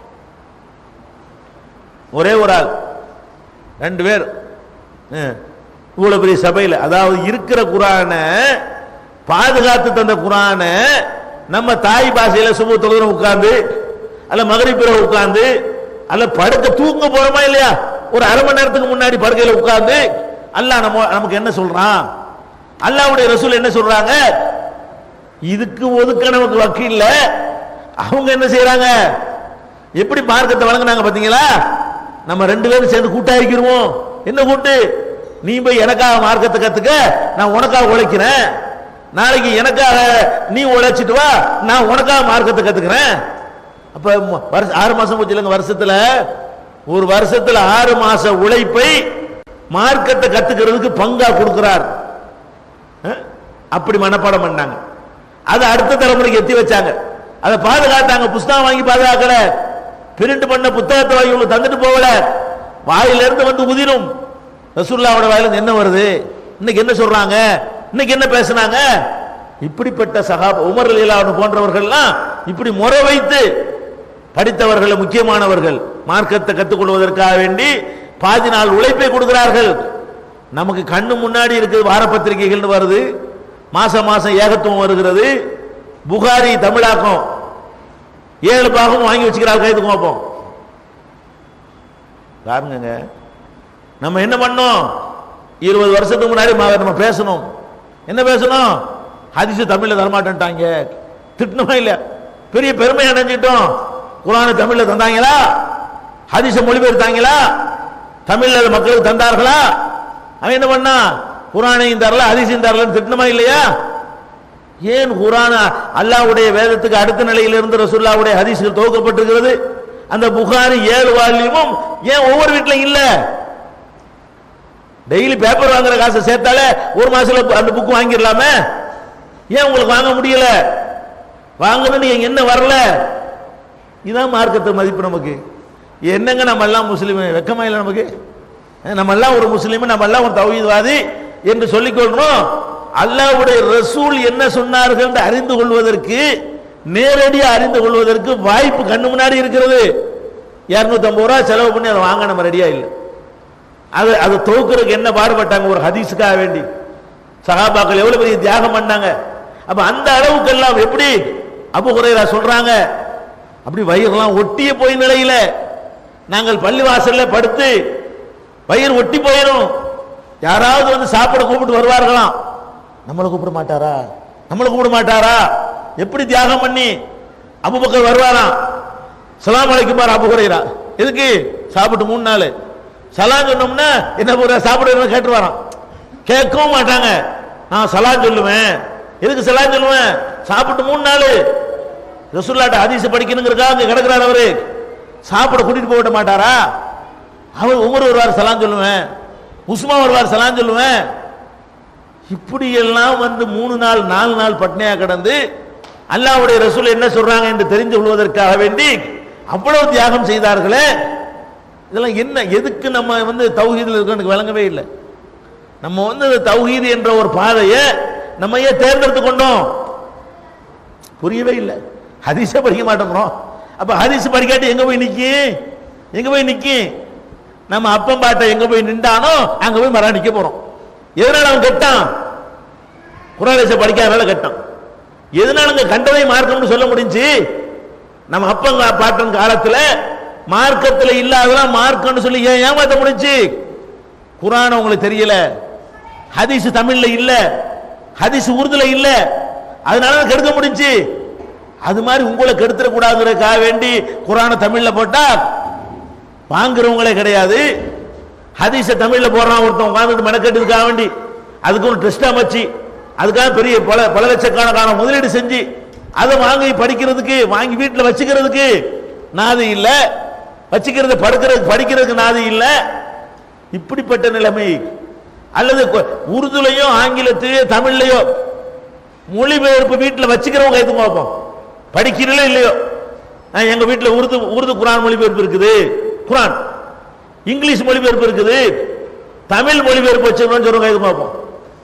ஒரே ஒரு ஆள் ரெண்டு பேர் ஹம், இவ்வளவு பெரிய சபையில் அதாவது இருக்கிற குரானை பாதுகாத்து தந்த குரானை நம்ம தாய் பாஷையில சுப தொழுதும் உட்கார்ந்து அல்ல மகரிப்பிற உட்கார்ந்து அல்ல படுக்க தூங்க போறோமா இல்லையா ஒரு அரை மணி நேரத்துக்கு முன்னாடி படுக்கையில உட்கார்ந்து அல்லாஹ் நம்ம நமக்கு என்ன சொல்றான் அல்லாஹ்வுடைய ரசூல் என்ன சொல்றாங்க இதுக்கு ஒதுக்க நமக்கு வக்கு இல்ல அவங்க என்ன செய்யறாங்க எப்படி மார்க்கத்தை வழங்குனாங்க பாத்தீங்களா நம்ம ரெண்டு பேரும் சேர்ந்து கூட்டாக்கிடுவோம் என்ன கூட்டு நீ போய் எனக்காக மார்க்கத்தை கத்துக்க நான் உனக்காக உழைக்கிறேன் நாளைக்கு எனக்காக நீ உழைச்சிட்டு வா நான் உனக்காக மார்க்கத்தை கத்துக்கிறேன் அப்ப ம- வருஷ- ஆறு மாசம் போச்சு இல்லைங்க வருஷத்துல ஒரு வருஷத்துல ஆறு மாச உழைப்பை மார்க்கத்தை கத்துக்கிறதுக்கு பங்கா கொடுக்கிறார் அஹ்? அப்படி மனப்பாடம் பண்ணாங்க அதை அடுத்த தலைமுறைக்கு எத்தி வச்சாங்க அதை பாதுகாத்தாங்க புஸ்தகம் வாங்கி பாதுகாக்கல பிரிண்ட் பண்ண புத்தகத்தை வாங்கி உங்களுக்கு தந்துட்டு போகல வாயில இருந்து வந்து உதிரும் ரசூல்லாவோட வாயில இருந்து என்ன வருது இன்னைக்கு என்ன சொல்றாங்க இன்னைக்கு என்ன பேசுனாங்க இப்படிப்பட்ட சகாப உமர் லீலாவன் போன்றவர்கள்லாம் இப்படி முறை வைத்து படித்தவர்கள் முக்கியமானவர்கள் மார்க்கத்தை கற்றுக்கொள்வதற்காக வேண்டி பாதி நாள் உழைப்பை கொடுக்கிறார்கள் நமக்கு கண்ணு முன்னாடி இருக்குது வார பத்திரிகைகள்னு வருது மாசம் மாசம் ஏகத்துவம் வருகிறது புகாரி தமிழாக்கம் ஏழு பாகம் வாங்கி வச்சுக்கிறார் கைதுக்கு பார்ப்போம் பாருங்க நம்ம என்ன பண்ணோம் இருபது வருஷத்துக்கு முன்னாடி ம- நம்ம பேசணும் என்ன பேசணும் ஹதீஸ் தமிழ்ல தரமாட்டேன்ட்டாங்க திட்டணுமா இல்ல பெரிய பெருமை அடைஞ்சிட்டோம் குரானை தமிழ்ல தந்தாங்களா ஹதீஸ மொழிபெயர்த்தாங்களா தமிழ்ல அது மக்களுக்கு தந்தார்களா அவன் என்ன பண்ணா குரானையும் தரல ஹதீஸையும் தரலன்னு திட்டமா இல்லையா ஏன் குரான அல்லாஹ்வுடைய வேதத்துக்கு அடுத்த நிலையில இருந்து ரசூல்லாவுடைய ஹதீஸ்கள் துவக்கப்பட்டிருக்கிறது அந்த புகாரி ஏழு வால்யூமும் ஏன் ஒவ்வொரு வீட்லயும் இல்ல டெய்லி பேப்பர் வாங்குற காசை சேர்த்தாலே ஒரு மாசத்துல அந்த புக் வாங்கிடலாமே ஏன் உங்களுக்கு வாங்க முடியல வாங்கணும்னு நீங்க என்ன வரல இதான் மார்க்கத்தை மதிப்பு நமக்கு என்னங்க நம்ம எல்லாம் முஸ்லீம் வெக்கமா இல்லை நமக்கு அஹ் நம்ம எல்லாம் ஒரு முஸ்லீம் நம்ம எல்லாம் ஒரு தௌஹீத்வாதி என்று சொல்லிக் கொள்றோம் அல்லாஹ்வுடைய ரசூல் என்ன சொன்னார்கள் என்று அறிந்து கொள்வதற்கு நேரடியா அறிந்து கொள்வதற்கு வாய்ப்பு கண்ணு முன்னாடி இருக்கிறது 250 ரூபா செலவு பண்ணி அதை வாங்க நம்ம ரெடியா இல்லை அது அது தோக்குறதுக்கு என்ன பாடுபட்டாங்க ஒரு ஹதீஸுக்காக வேண்டி சஹாபாக்கள் எவ்வளவு பெரிய தியாகம் பண்ணாங்க அப்ப அந்த அளவுக்கு எல்லாம் எப்படி அபு ஹுரைரா சொல்றாங்க அப்படி வயிறுலாம் ஒட்டிய போய் நிலையில நாங்கள் பள்ளிவாசல்ல படுத்து வயிறு ஒட்டி போயிடும் யாராவது வந்து சாப்பிட கூப்பிட்டு வருவார்களாம் நம்மளை கூப்பிட மாட்டாரா நம்மளை கூப்பிட மாட்டாரா எப்படி தியாகம் பண்ணி அபுபக்கர் வருவாராம் சலாம் அலைக்கும் பாரு அபு ஹுரைரா எதுக்கு சாப்பிட்டு மூணு நாள் சலாம் சொன்னோம்னா என்ன போற சாப்பிட கேட்டு வரான் கேட்கவும் மாட்டாங்க நான் சலாம் சொல்லுவேன் எதுக்கு சலாம் சொல்லுவேன் சாப்பிட்டு மூணு நாள் ரசூல்லாட்ட ஹதீஸ் படிக்கணுங்கிறதுக்காக அங்க கிடக்குறாரு அவரு சாப்பிட கூட்டிட்டு போக விட மாட்டாரா அவர் உமர் வருவார் சலாம் சொல்லுவேன் உஸ்மா வருவார் சலாம் சொல்லுவேன் இப்படி எல்லாம் வந்து மூணு நாள் நாலு நாள் பட்னையா கிடந்து அல்லாஹ்வுடைய ரசூல் என்ன சொல்றாங்க என்று தெரிந்து கொள்வதற்காக வேண்டி அவ்வளவு தியாகம் செய்தார்களே இதெல்லாம் என்ன எதுக்கு நம்ம வந்து தௌஹீதில் இருக்கோம் எனக்கு விளங்கவே இல்லை நம்ம வந்து இந்த தௌஹீது என்ற ஒரு பாதையை நம்ம ஏன் தேர்ந்தெடுத்து கொண்டோம் புரியவே இல்லை ஹதீஸே படிக்க மாட்டேங்கிறோம் அப்ப ஹதீஸ் படிக்காட்டி எங்க போய் நிக்கி எங்க போய் நிக்கி நம்ம அப்பம் பாட்ட எங்க போய் நின்றானோ அங்க போய் மரா நிக்க போறோம் எதனால அவன் கெட்டான் குரானேச படிக்காதனால கெட்டான் எதனால இங்க கண்டதை மார்க்கம்னு சொல்ல முடிஞ்சு நம்ம அப்பங்க பாட்டன் காலத்துல மார்க்கத்துல இல்லாதெல்லாம் மார்க்கம்னு சொல்லி ஏன் ஏமாத்த முடிஞ்சு குரான் உங்களுக்கு தெரியல ஹதீஸ் தமிழ்ல இல்ல ஹதீஸ் உருதுல இல்ல அதனால தான் கெடுக்க முடிஞ்சு அது மாதிரி உங்களை கெடுத்துட கூடாதுங்கிறதுக்காக வேண்டி குரானை தமிழ்ல போட்டா வாங்குறவங்களே கிடையாது ஹதீஸ தமிழ்ல போடுறான் ஒருத்தன் உட்கார்ந்துட்டு மெனக்கெட்டதுக்காக வேண்டி அதுக்கு ஒரு ட்ரெஸ்ட் அமைச்சு அதுக்காக பெரிய பல பல லட்சக்கணக்கான முதலீடு செஞ்சு அதை வாங்கி படிக்கிறதுக்கு வாங்கி வீட்டில் வச்சுக்கிறதுக்கு நாதி இல்ல வச்சுக்கிறது படுக்கிறதுக்கு படிக்கிறதுக்கு நாதி இல்ல இப்படிப்பட்ட நிலைமை அல்லது கொ- உருதுலையோ ஆங்கிலத்திலேயோ தமிழ்லையோ மொழிபெயர்ப்பு வீட்டில் வச்சுக்கிறவங்க எதுவும் பார்ப்போம் படிக்கிறீங்களோ இல்லையோ ஆ, எங்க வீட்டில் உருது உருது குரான் மொழிபெயர்ப்பு இருக்குது குரான் இங்கிலீஷ் மொழிபெயர்ப்பு இருக்குது தமிழ் மொழிபெயர்ப்பு வச்சுக்கணும்னு சொல்றவங்க எதுவும் பார்ப்போம்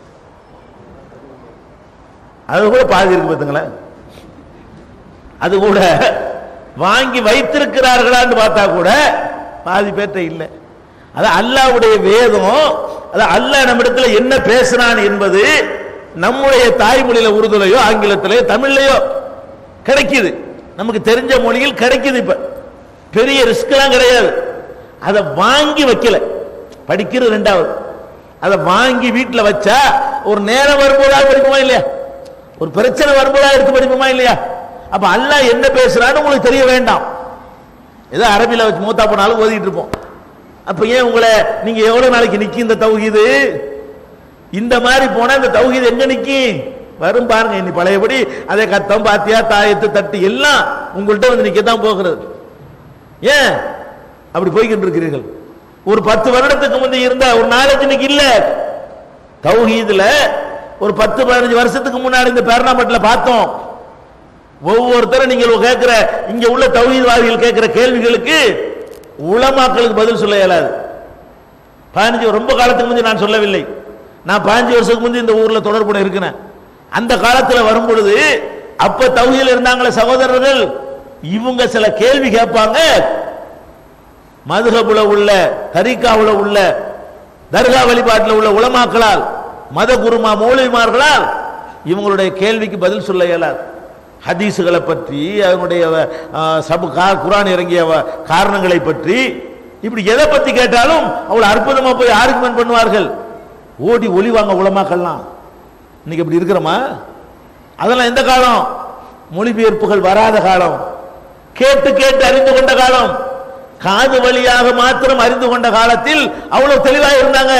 அது கூட பாதி இருக்கு பார்த்துங்களேன் அது கூட வாங்கி வைத்திருக்கிறார்களான்னு பார்த்தா கூட பாதி பேர்ட்ட இல்லை அது அல்லாஹ்வுடைய வேதம் அது அல்லாஹ் நம்மிடத்துல என்ன பேசுறான் என்பது நம்முடைய தாய்மொழியில உருதுலையோ ஆங்கிலத்திலேயோ தமிழ்லையோ கிடைக்குது நமக்கு தெரிஞ்ச மொழியில் கிடைக்குது இப்ப பெரிய ரிஸ்க்லாம் கிடையாது அதை வாங்கி வைக்கல படிக்கிறது ரெண்டாவது அதை வாங்கி வீட்டில் வச்சா ஒரு நேரம் வரும்போதாவது படிப்போமா இல்லையா ஒரு பிரச்சனை வரும்போதா எடுத்து படிப்போமா இல்லையா அப்ப அல்லாஹ் என்ன பேசுறான்னு உங்களுக்கு தெரிய வேண்டாம் ஏதோ அரபில வச்சு மூத்தா போனாலும் ஓதிட்டு இருப்போம் அப்ப ஏன் உங்களை நீங்க எவ்வளவு நாளைக்கு நிக்கி இந்த தௌஹீது இந்த மாதிரி போனா இந்த தௌஹீது எங்க நிக்கி வரும் பாருங்க இனி பழையபடி அதே கத்தம் பாத்தியா தாயத்து தட்டு எல்லாம் உங்கள்கிட்ட வந்து நிக்க தான் போகிறது ஏன் அப்படி போய்கிட்டு இருக்கிறீர்கள் ஒரு பத்து வருடத்துக்கு முந்தைய இருந்த ஒரு நாலேஜ் இன்னைக்கு இல்ல தௌஹீதுல ஒரு பத்து பதினஞ்சு வருஷத்துக்கு முன்னாடி இந்த பேரணாம்பட்டில் பார்த்தோம் ஒவ்வொருத்தரும் நீங்கள் கேட்கிற இங்க உள்ள தௌஹீத்வாதிகள் கேட்கிற கேள்விகளுக்கு உலமாக்களுக்கு பதில் சொல்ல இயலாது பதினஞ்சு ரொம்ப காலத்துக்கு முந்தைய நான் சொல்லவில்லை நான் பதினஞ்சு வருஷத்துக்கு முந்தைய இந்த ஊர்ல தொடர்புட இருக்கிறேன் அந்த காலத்துல வரும் பொழுது அப்ப தௌஹீதுல இருந்தாங்களே சகோதரர்கள் இவங்க சில கேள்வி கேட்பாங்க மதுகபுல உள்ள தரிகாவுல உள்ள தர்கா வழிபாட்டில் உள்ள உலமாக்களால் மத குருமா மௌலிமார்களால் இவங்களுடைய கேள்விக்கு பதில் சொல்ல இயலாது ஹதீஸுகளை பற்றி அதனுடைய அஹ், சபு கா- குர்ஆன் இறங்கிய வ- காரணங்களை பற்றி இப்படி எதை பத்தி கேட்டாலும் அவ்வளவு அற்புதமா போய் ஆர்குமெண்ட் பண்ணுவார்கள் ஓடி ஒளிவாங்க உலமாக்கள்லாம் இன்னைக்கு இப்படி இருக்கிறோமா அதெல்லாம் எந்த காலம் மொழிபெயர்ப்புகள் வராத காலம் கேட்டு கேட்டு அறிந்து கொண்ட காலம் காது வழியாக மாத்திரம் அறிந்து கொண்ட காலத்தில் அவ்வளவு தெளிவாக இருந்தாங்க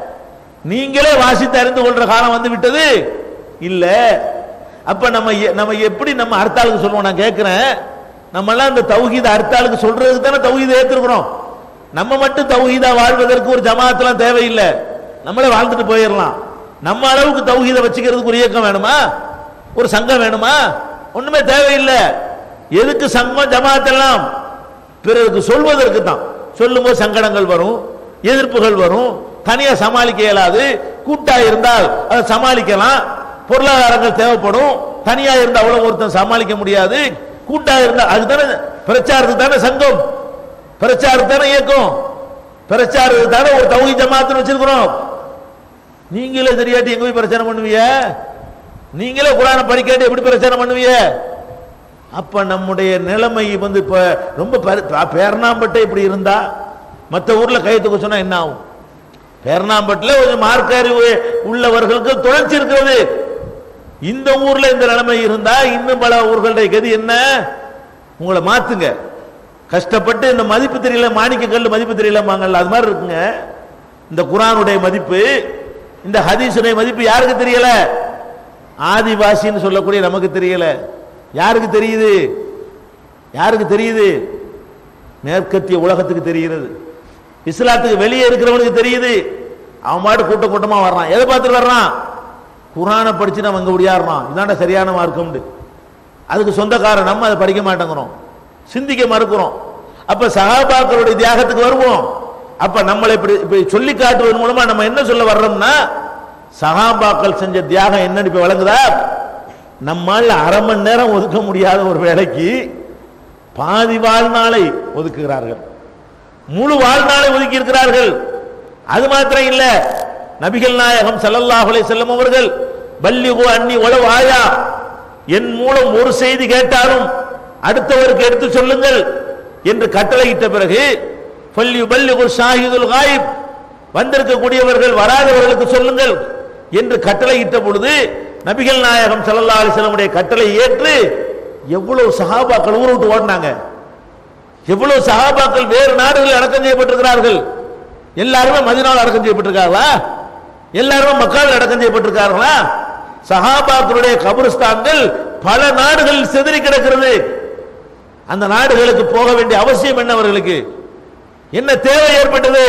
நீங்களே வாசித்து அறிந்து கொள்ற காலம் வந்து விட்டது இல்ல அப்ப நம்ம எ- நம்ம எப்படி நம்ம அடுத்தாளுக்கு சொல்லுவோம் நான் கேட்கிறேன் நம்ம எல்லாம் இந்த தௌஹீத அடுத்தாளுக்கு சொல்றதுக்கு தானே தௌஹீத ஏத்துக்கிறோம் நம்ம மட்டும் தௌஹீதா வாழ்வதற்கு ஒரு ஜமாத்தெல்லாம் தேவையில்லை நம்மளே வாழ்ந்துட்டு போயிடலாம் நம்ம அளவுக்கு தௌஹீத வச்சுக்கிறதுக்கு ஒரு இயக்கம் வேணுமா ஒரு சங்கம் வேணுமா ஒண்ணுமே தேவையில்லை எதுக்கு சங்கம் ஜமாத் எல்லாம் பிறருக்கு சொல்வதற்கு தான் சொல்லும்போது சங்கடங்கள் வரும் எதிர்ப்புகள் வரும் தனியா சமாளிக்க இயலாது கூட்டா இருந்தால் அதை சமாளிக்கலாம் பொருளாதாரங்கள் தேவைப்படும் தனியா இருந்தா அவ்வளவு ஒருத்தன் சமாளிக்க முடியாது கூட்டா இருந்தா அதுதானே பிரச்சாரத்துக்கு தானே சங்கம் பிரச்சாரத்துக்கு தானே இயக்கம் பிரச்சாரத்துக்கு தானே ஒரு தௌஹி ஜமாத்துன்னு வச்சிருக்கிறோம் நீங்களே தெரியாட்டி எங்க போய் பிரச்சாரம் பண்ணுவீங்க நீங்களே குரானை படிக்காட்டி எப்படி பிரச்சாரம் பண்ணுவீங்க அப்ப நம்முடைய நிலைமை வந்து இப்ப ரொம்ப பரி- ப- பேரணாம்பட்டை இப்படி இருந்தா மத்த ஊர்ல கையத்துக்க சொன்னா என்ன ஆகும் பேரணாம்பட்டில் ஒரு மார்க்க அறிவு உள்ளவர்களுக்கு தொடர்ச்சி இருக்கிறது இந்த ஊர்ல இந்த நிலைமை இருந்தா இன்னும் பல ஊர்களுடைய கதி என்ன உங்களை மாத்துங்க கஷ்டப்பட்டு இந்த மதிப்பு தெரியல மாணிக்க கல்லு மதிப்பு தெரியலமாங்கல்ல அது மாதிரி இருக்குங்க இந்த குரானுடைய மதிப்பு இந்த ஹதீஸுடைய மதிப்பு யாருக்கு தெரியல ஆதிவாசின்னு சொல்லக்கூடிய நமக்கு தெரியல யாருக்கு தெரியுது யாருக்கு தெரியுது மேற்கத்திய உலகத்துக்கு தெரிகிறது இஸ்லாத்துக்கு வெளியே இருக்கிறவனுக்கு தெரியுது அவன் பாட்டு கூட்டம் கூட்டமா வர்றான் எதை பார்த்துட்டு வர்றான் குரானை படிச்சு நம்ம இங்க முடியாடுறான் இதாண்ட சரியான மார்க்கம்னு அதுக்கு சொந்தக்காரன் நம்ம அதை படிக்க மாட்டேங்கிறோம் சிந்திக்க மறுக்கிறோம் அப்ப சகாபாக்களுடைய தியாகத்துக்கு வருவோம் அப்ப நம்மளை இப்படி இப்படி சொல்லி காட்டுவதன் மூலமா நம்ம என்ன சொல்ல வர்றோம்னா சகாபாக்கள் செஞ்ச தியாகம் என்னன்னு இப்ப விளங்குதா நம்மால் அரை மணி நேரம் ஒதுக்க முடியாத ஒரு வேலைக்கு பாதி வாழ்நாளை ஒதுக்குகிறார்கள் முழு வாழ்நாளை ஒதுக்கி இருக்கிறார்கள் அது மாத்திரம் இல்ல நபிகள் நாயகம் ஸல்லல்லாஹு அலைஹி வஸல்லம் அவர்கள் பல்லிகு அன்னி உளவு ஆயா என் மூலம் ஒரு செய்தி கேட்டாலும் அடுத்தவருக்கு எடுத்து சொல்லுங்கள் என்று கட்டளையிட்ட பிறகு பல்லி பல்லிகு ஷாஹிதுல் காயிப் வந்திருக்கக்கூடியவர்கள் வராதவர்களுக்கு சொல்லுங்கள் என்று கட்டளையிட்ட பொழுது நபிகள் நாயகம் ஸல்லல்லாஹு அலைஹி வஸல்லமுடைய கட்டளை ஏற்று எவ்வளவு சஹாபாக்கள் ஊரை விட்டு ஓடினாங்க எவ்வளவு சஹாபாக்கள் வேறு நாடுகளில் அடக்கம் செய்யப்பட்டிருக்கிறார்கள் எல்லாருமே மதினாவில் அடக்கம் செய்யப்பட்டிருக்காங்களா எல்லாருமே மக்கள் அடக்கம் செய்யப்பட்டிருக்கார்களா சஹாபாக்களுடைய கபரிஸ்தான்கள் பல நாடுகளில் சிதறி கிடக்கிறது அந்த நாடுகளுக்கு போக வேண்டிய அவசியம் என்ன அவர்களுக்கு என்ன தேவை ஏற்பட்டது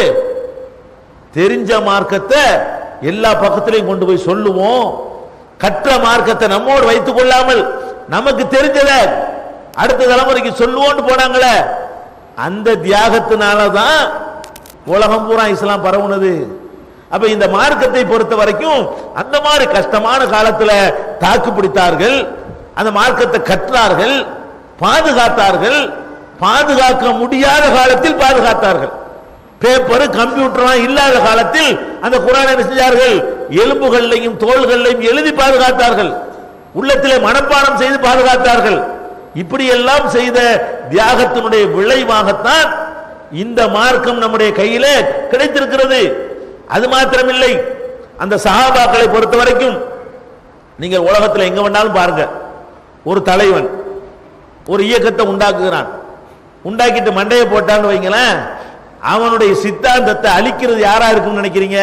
தெரிஞ்ச மார்க்கத்தை எல்லா பக்கத்திலையும் கொண்டு போய் சொல்லுவோம் கற்ற மார்க்கத்தை நம்மோடு வைத்துக் கொள்ளாமல் நமக்கு தெரிஞ்சத அடுத்த தலைமுறைக்கு சொல்லுவோம்னு போனாங்களே அந்த தியாகத்தினால தான் உலகம் பூரா இஸ்லாம் பரவுனது அப்ப இந்த மார்க்கத்தை பொறுத்த வரைக்கும் அந்த மாதிரி கஷ்டமான காலத்துல தாக்கு பிடித்தார்கள் அந்த மார்க்கத்தை கற்றார்கள் பாதுகாத்தார்கள் பாதுகாக்க முடியாத காலத்தில் பாதுகாத்தார்கள் பேப்பர் கம்ப்யூட்டர் இல்லாத காலத்தில் அந்த குரானை என்ன செஞ்சார்கள் எலும்புகளையும் தோள்களையும் எழுதி பாதுகாத்தார்கள் உள்ளத்திலே மனப்பாடம் செய்து பாதுகாத்தார்கள் இப்படி எல்லாம் செய்த தியாகத்தினுடைய விளைவாகத்தான் இந்த மார்க்கம் நம்முடைய கையில கிடைத்திருக்கிறது அது மாத்திரமில்லை அந்த சஹாபாக்களை பொறுத்த வரைக்கும் நீங்கள் உலகத்தில் எங்க வேணாலும் பாருங்க ஒரு தலைவன் ஒரு இயக்கத்தை உண்டாக்குகிறான் உண்டாக்கிட்டு மண்டையை போட்டான்னு வைங்களேன் அவனுடைய சித்தாந்தத்தை அழிக்கிறது யாரா இருக்குன்னு நினைக்கிறீங்க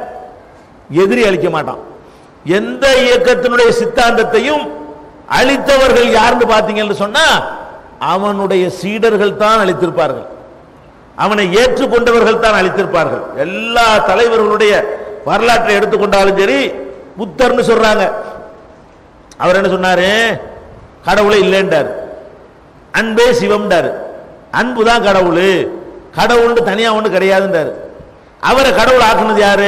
எதிரி அழிக்க மாட்டான் எந்த இயக்கத்தினுடைய சித்தாந்தத்தையும் அழித்தவர்கள் யாருன்னு பார்த்தீங்கன்னு சொன்னா அவனுடைய சீடர்கள் தான் அழித்திருப்பார்கள் அவனை ஏற்றுக்கொண்டவர்கள் தான் அழித்திருப்பார்கள் எல்லா தலைவர்களுடைய வரலாற்றை எடுத்துக்கொண்டாலும் சரி புத்தர்னு சொல்றாங்க அவர் என்ன சொன்னாரு கடவுளே இல்லைன்றார் அன்பே சிவம்டாரு அன்பு தான் கடவுள் கடவுள்னு தனியா ஒன்று கிடையாதுன்றாரு அவரை கடவுள் ஆக்குனது யாரு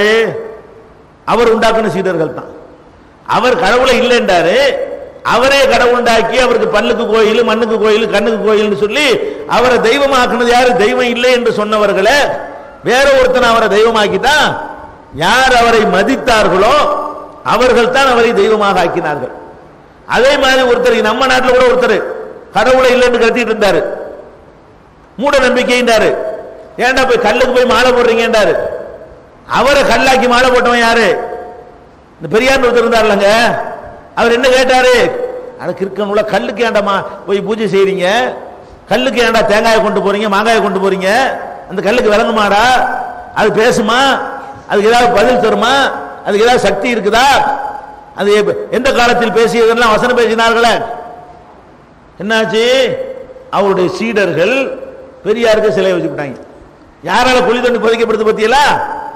அவர் உண்டாக்குன சீடர்கள் தான் அவர் கடவுளை இல்லைன்றாரு அவரே கடவுள் உண்டாக்கி அவருக்கு பல்லுக்கு கோயில் மண்ணுக்கு கோயில் கண்ணுக்கு கோயில்னு சொல்லி அவரை தெய்வமாக்குனது யாரு தெய்வம் இல்லை என்று சொன்னவர்களை வேற ஒருத்தன் அவரை தெய்வமாக்கிட்டா யார் அவரை மதித்தார்களோ அவர்கள் தான் அவரை தெய்வமாக ஆக்கினார்கள் அதே மாதிரி ஒருத்தர் நம்ம நாட்டில் கூட ஒருத்தர் கடவுளை இல்லைன்னு கத்திட்டு இருந்தாரு மூட நம்பிக்கைன்றாரு ஏன்டா போய் கல்லுக்கு போய் மாலை போடுறீங்கன்றாரு அவரை கல்லாக்கி மாலை போட்டவன் யாரு இந்த பெரியார் ஒருத்தர் இருந்தார்லங்க அவர் என்ன கேட்டாரு அது கிறுக்கன் உள்ள கல்லுக்கு ஏண்டாமா போய் பூஜை செய்றீங்க கல்லுக்கு ஏன்டா தேங்காயை கொண்டு போறீங்க மாங்காயை கொண்டு போறீங்க அந்த கல்லுக்கு விளங்குமாடா அது பேசுமா அதுக்கு ஏதாவது பதில் தருமா அதுக்கு ஏதாவது சக்தி இருக்குதா அது எப்ப- எந்த காலத்தில் பேசியதெல்லாம் வசனம் பேசினார்களே என்னாச்சு அவருடைய சீடர்கள் பெரியாருக்கு சிலை வச்சுக்கிட்டாங்க யாரால குழி தோண்டி புதைக்கப்படுது பத்தியலா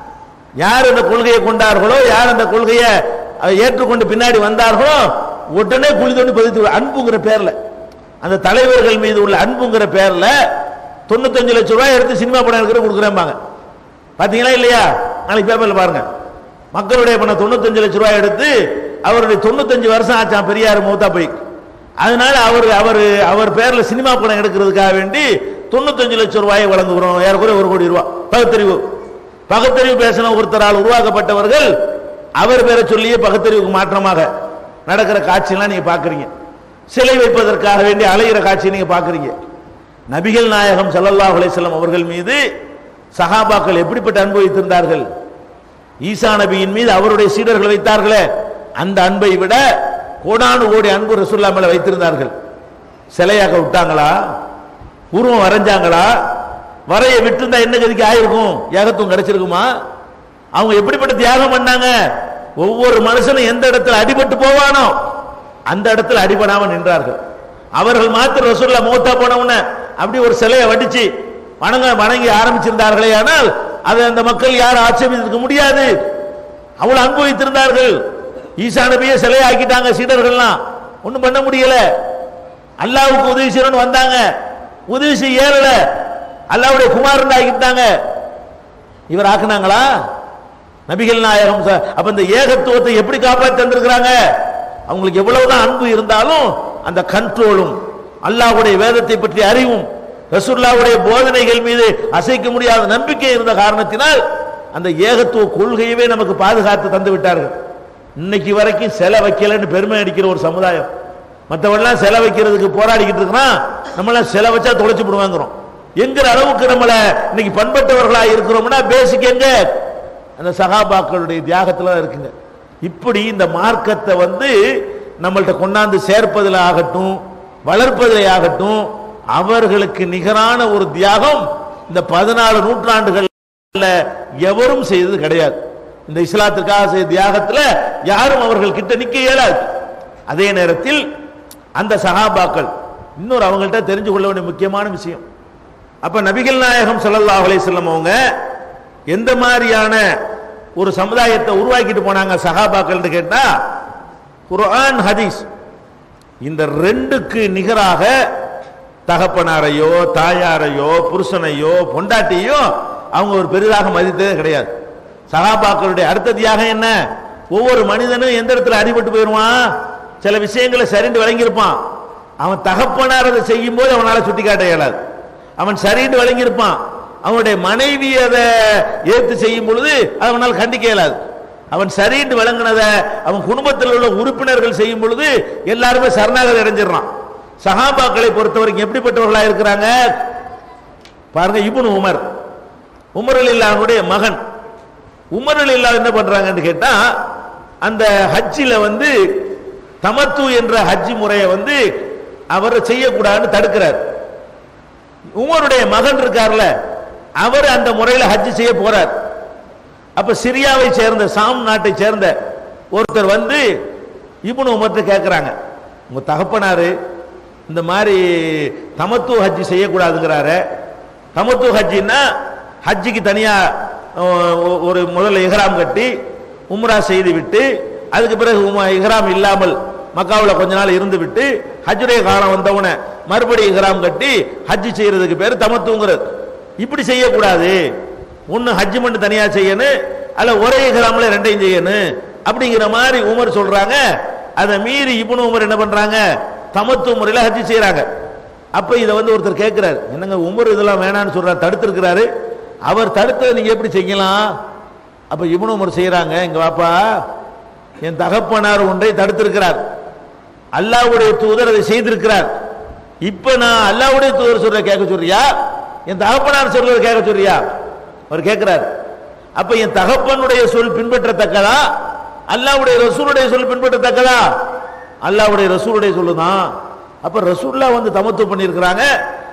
யார் அந்த கொள்கையை கொண்டார்களோ யார் அந்த கொள்கையை அதை ஏற்றுக்கொண்டு பின்னாடி வந்தார்களோ உடனே குழி தோண்டி புதைத்து அன்புங்கிற பேர்ல அந்த தலைவர்கள் மீது உள்ள அன்புங்கிற பேர்ல தொண்ணூத்தஞ்சு லட்சம் ரூபாய் எடுத்து சினிமா படம் எடுக்கிற கொடுக்குறேன்பாங்க பாத்தீங்களா இல்லையா நாளைக்கு பேப்பர்ல பாருங்க மக்களுடைய பணம் தொண்ணூத்தஞ்சு லட்சம் ரூபாய் எடுத்து அவருடைய தொண்ணூத்தஞ்சு வருஷம் ஆச்சான் பெரியார் மூத்தா போய் அதனால அவர் அவர் அவர் பேர்ல சினிமா படம் எடுக்கிறதுக்காக வேண்டி தொண்ணூத்தஞ்சு லட்சம் ரூபாயை வழங்குகிறோம் ஏறக்குறைய ஒரு கோடி ரூபாய் பகுத்தறிவு பகுத்தறிவு பேசின ஒருத்தரால் உருவாக்கப்பட்டவர்கள் அவர் பேரை சொல்லியே பகுத்தறிவுக்கு மாற்றமாக நடக்கிற காட்சியெல்லாம் நீங்க பாக்குறீங்க சிலை வைப்பதற்காக வேண்டி அலைகிற காட்சியை நீங்க பாக்குறீங்க நபிகள் நாயகம் ஸல்லல்லாஹு அலைஹி வஸல்லம் அவர்கள் மீது சஹாபாக்கள் எப்படிப்பட்ட அன்பு வைத்திருந்தார்கள் ஈசா நபியின் மீது அவருடைய சீடர்கள் வைத்தார்களே அந்த அன்பை விட கோடானு கோடி அன்பு ரசூல்லா மேல வைத்திருந்தார்கள் சிலையாக விட்டாங்களா உருவம் வரைஞ்சாங்களா வரைய விட்டிருந்தா என்ன கதிக்கு ஆயிருக்கும் ஏகத்துவம் கிடைச்சிருக்குமா அவங்க எப்படிப்பட்ட தியாகம் பண்ணாங்க ஒவ்வொரு மனுஷனும் எந்த இடத்துல அடிபட்டு போவானோ அந்த இடத்துல அடிபடாம நின்றார்கள் அவர்கள் மாத்திர ரசூல்லா மூத்தா போனவன அப்படி ஒரு சிலையை வடிச்சு வணங்க வணங்கி ஆரம்பிச்சிருந்தார்களே ஆனால் அதை அந்த மக்கள் யாரும் ஆட்சேபித்திருக்க முடியாது அவ்வளவு அன்பு வைத்திருந்தார்கள் ஈசா நபியை சிலையை ஆக்கிட்டாங்க சீடர்கள்லாம் ஒண்ணும் பண்ண முடியல அல்லாவுக்கு உதவி செய்யணும்னு வந்தாங்க உதவி செய்ய ஏறல அல்லாவுடைய குமாரன் ஆக்கிட்டாங்க இவர் ஆக்குனாங்களா நபிகள் நாயகம் ச- அப்ப இந்த ஏகத்துவத்தை எப்படி காப்பாற்றி தந்திருக்கிறாங்க அவங்களுக்கு எவ்வளவுதான் அன்பு இருந்தாலும் அந்த கண்ட்ரோலும் அல்லாஹ்வுடைய வேதத்தை பற்றி அறிவும் ரசூல்லாவுடைய போதனைகள் மீது அசைக்க முடியாத நம்பிக்கை இருந்த காரணத்தினால் அந்த ஏகத்துவ கொள்கையவே நமக்கு பாதுகாத்து தந்து விட்டார்கள் இன்னைக்கு வரைக்கும் சிலை வைக்கலன்னு பெருமை அடிக்கிற ஒரு சமுதாயம் மற்றவெல்லாம் சிலை வைக்கிறதுக்கு போராடிக்கிட்டு இருக்கிறான் நம்மளாம் சிலை வச்சா தொலைச்சு விடுவாங்கிறோம் என்கிற அளவுக்கு நம்மள இன்னைக்கு பண்பட்டவர்களா இருக்கிறோம்னா பேசிக் எங்க அந்த சகாபாக்களுடைய தியாகத்துல தான் இருக்குங்க இப்படி இந்த மார்க்கத்தை வந்து நம்மள்ட்ட கொண்டாந்து சேர்ப்பதில் ஆகட்டும் வளர்ப்பதில் ஆகட்டும் அவர்களுக்கு நிகரான ஒரு தியாகம் இந்த பதினாலு நூற்றாண்டுகள்ல எவரும் செய்தது கிடையாது இந்த இஸ்லாத்திற்காக செய்த தியாகத்துல யாரும் அவர்கள் கிட்ட நிக்க இயலாது அதே நேரத்தில் அந்த சகாபாக்கள் இன்னொரு அவங்கள்ட்ட தெரிஞ்சு கொள்ள வேண்டிய முக்கியமான விஷயம் அப்ப நபிகள் நாயகம் ஸல்லல்லாஹு அலைஹி வஸல்லம் அவங்க எந்த மாதிரியான ஒரு சமுதாயத்தை உருவாக்கிட்டு போனாங்க சஹாபாக்கள்னு கேட்டா குர்ஆன் ஹதீஸ் இந்த ரெண்டுக்கு நிகராக தகப்பனாரையோ தாயாரையோ புருஷனையோ பொண்டாட்டியோ அவங்க ஒரு பெரிதாக மதித்ததே கிடையாது சகாபாக்களுடைய அடுத்த தியாகம் என்ன ஒவ்வொரு மனிதனும் எந்த இடத்துல அடிபட்டு போயிடுவான் சில விஷயங்களை சரிந்து வழங்கியிருப்பான் அவன் தகப்பனார் அதை செய்யும் போது அவனால சுட்டி காட்ட இயலாது அவன் சரின்னு வழங்கியிருப்பான் அவனுடைய மனைவி அதை ஏற்று செய்யும் பொழுது அதை அவனால் கண்டிக்க இயலாது அவன் சரின்னு விளங்கினத அவன் குடும்பத்தில் உள்ள உறுப்பினர்கள் செய்யும் பொழுது எல்லாருமே சரணாகதி அடைஞ்சிடறான் சஹாபாக்களை பொறுத்தவரைக்கும் எப்படிப்பட்டவர்களா இருக்கிறாங்க பாருங்க இப்னு உமர் உமர் அலில்லாவுடைய மகன் உமர் அலில்லா என்ன பண்றாங்கன்னு கேட்டா அந்த ஹஜ்ஜில வந்து தமத்து என்ற ஹஜ் முறையை வந்து அவர் செய்யக்கூடாதுன்னு தடுக்கிறார் உமருடைய மகன் இருக்கார்ல அவர் அந்த முறையில் ஹஜ் செய்ய போறார் அப்ப சிரியாவை சேர்ந்த சாம் நாட்டை சேர்ந்த ஒருத்தர் வந்து இப்னு உமர்ட்ட கேட்கிறாங்க உங்க தகப்பனாரு இந்த மாதிரி தமத்து ஹஜ் செய்யக்கூடாதுங்கிறாரு தமத்து ஹஜ்ஜின்னா ஹஜ்ஜிக்கு தனியா அஹ், ஒ- ஒரு முதல்ல இஹ்ராம் கட்டி உம்ரா செய்து விட்டு அதுக்கு பிறகு உம- இஹ்ராம் இல்லாமல் மக்காவுல கொஞ்ச நாள் இருந்து விட்டு ஹஜ்ஜுடைய காலம் வந்தவுடனே மறுபடியும் இஹ்ராம் கட்டி ஹஜ் செய்யறதுக்கு பேர் தமத்துங்கிறது இப்படி செய்யக்கூடாது ஒன்னு ஹஜ் மட்டும் தனியா செய்யணும் அல்ல ஒரே இஹ்ராம்ல ரெண்டையும் செய்யணும் அப்படிங்கிற மாதிரி உமர் சொல்றாங்க அதை மீறி இப்னு உமர் என்ன பண்றாங்க தமத்து முறையில் ஹஜ் செய்யறாங்க அப்ப இதை வந்து ஒருத்தர் கேட்கிறாரு என்னங்க உமர் இதெல்லாம் வேணாம்னு சொல்றாரு தடுத்திருக்கிறாரு அவர் தடுத்ததை நீங்க எப்படி செய்யலாம் அப்ப இப்னு உமர் செய்யறாங்க எங்க வாப்பா என் தகப்பனார் ஒன்றை தடுத்திருக்கிறார் அல்லாஹ்வுடைய தூதர் அதை செய்திருக்கிறார் இப்ப நான் அல்லாஹ்வுடைய தூதர் சொல்ற கேட்க சொல்றியா என் தகப்பனார் சொல்றத கேட்க சொல்றியா அவர் கேட்கிறார் அப்ப என் தகப்பனுடைய சொல் பின்பற்றத்தக்கதா அல்லாஹ்வுடைய ரசூலுடைய சொல் பின்பற்றத்தக்கதா அல்லாஹ்வுடைய ரசூலுடைய சொல்லுதான் அப்ப ரசூல்லா வந்து தமத்து பண்ணியிருக்கிறாங்க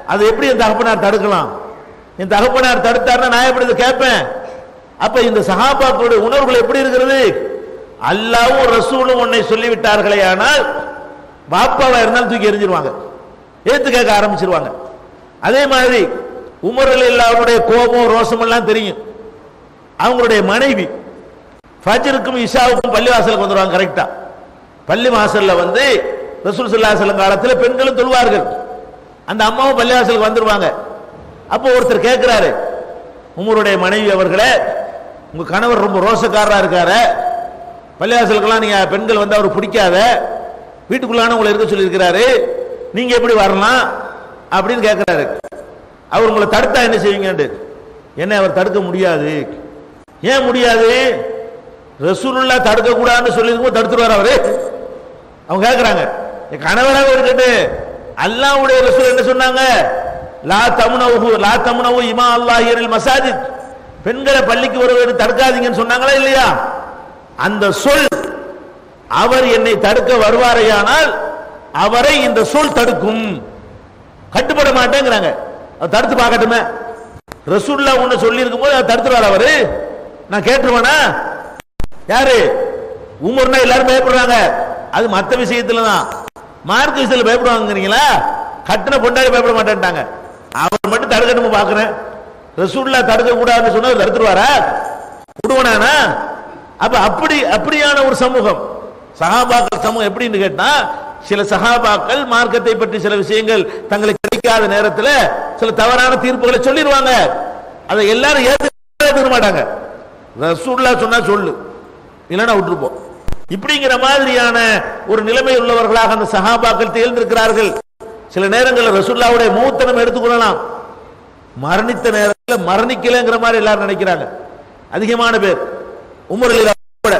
அது எப்படி என் தகப்பனார் தடுக்கலாம் என் தகப்பனார் தடுத்தாருன்னா நான் எப்படி இதை கேட்பேன் அப்ப இந்த சஹாபாக்களுடைய உணர்வுகள் எப்படி இருக்கிறது அல்லாவும் ரசூலும் உன்னை சொல்லிவிட்டார்களே ஆனால் பாப்பாவா இருந்தாலும் தூக்கி எறிஞ்சிருவாங்க ஏத்து கேட்க ஆரம்பிச்சிருவாங்க அதே மாதிரி உமரில் எல்லாருடைய கோபம் ரோசம் எல்லாம் தெரியும் அவங்களுடைய மனைவி ஃபஜ்ருக்கும் இஷாவுக்கும் பள்ளி வாசலுக்கு வந்துருவாங்க கரெக்டா பள்ளி வாசல்ல வந்து ரசூல் ஸல்லல்லாஹு அலைஹி காலத்தில் பெண்களும் தொழுவார்கள் அந்த அம்மாவும் பள்ளி வாசலுக்கு வந்துருவாங்க அப்போ ஒருத்தர் கேட்கிறாரு உமருடைய மனைவி அவர்களே உங்க கணவர் ரொம்ப ரோசக்காரரா இருக்காரு பள்ளிவாசலுக்கெல்லாம் நீங்க பெண்கள் வந்து அவர் பிடிக்காத வீட்டுக்குள்ளான உங்களை இருக்க சொல்லியிருக்கிறாரு நீங்க எப்படி வரலாம் அப்படின்னு கேட்கிறாரு அவர் உங்களை தடுத்தா என்ன செய்வீங்கன்னு என்ன அவர் தடுக்க முடியாது ஏன் முடியாது ரசூலுல்லா தடுக்க கூடாதுன்னு சொல்லியிருக்கும் தடுத்துருவார் அவரு அவங்க கேட்கறாங்க என் கணவராக இருக்கட்டு அல்லாஹ்வுடைய ரசூல் என்ன சொன்னாங்க லா தமுனவு லா தமுனவு இமா அல்லாஹியரில் மசாஜித் பெண்களை பள்ளிக்கு வருவது தடுக்காதீங்கன்னு சொன்னாங்களா இல்லையா அந்த சொல் அவர் என்னை தடுக்க வருவாரையானால் அவரை இந்த சொல் தடுக்கும் கட்டுப்பட மாட்டேங்கிறாங்க அவர் தடுத்து பார்க்கட்டுமே ரசூல்லா ஒண்ணு சொல்லி இருக்கும் போது அவர் தடுத்துருவார் அவரு நான் கேட்டுருவேனா யாரு உமர்னா எல்லாரும் பயப்படுறாங்க அது மத்த விஷயத்துல தான் மார்க் விஷயத்துல பயப்படுவாங்கிறீங்களா கட்டின பொண்டாடி பயப்பட மாட்டேன்ட்டாங்க அவர் மட்டும் தடுக்கணும் பாக்குறேன் ரசூல்லா தடுக்க கூடாதுன்னு சொன்னா அவர் தடுத்துருவாரா விடுவனானா அப்ப அப்படி அப்படியான ஒரு சமூகம் சஹாபாக்கள் சமூகம் எப்படின்னு கேட்டா சில சஹாபாக்கள் மார்க்கத்தை பற்றி சில விஷயங்கள் தங்களுக்கு கிடைக்காத நேரத்தில் சில தவறான தீர்ப்புகளை சொல்லிடுவாங்க அதை எல்லாரும் ஏத்துக்க மாட்டாங்க ரசூல்லா சொன்னா சொல்லு இல்லைன்னா விட்டுருப்போம் இப்படிங்கிற மாதிரியான ஒரு நிலைமை உள்ளவர்களாக அந்த சஹாபாக்கள் திகழ்ந்திருக்கிறார்கள் சில நேரங்களில் ரசூல்லாவுடைய மூத்தனம் எடுத்துக்கொள்ளலாம் மரணித்த நேரத்தில் மரணிக்கலைங்கிற மாதிரி எல்லாரும் நினைக்கிறாங்க அதிகமான பேர் உமரில் கூட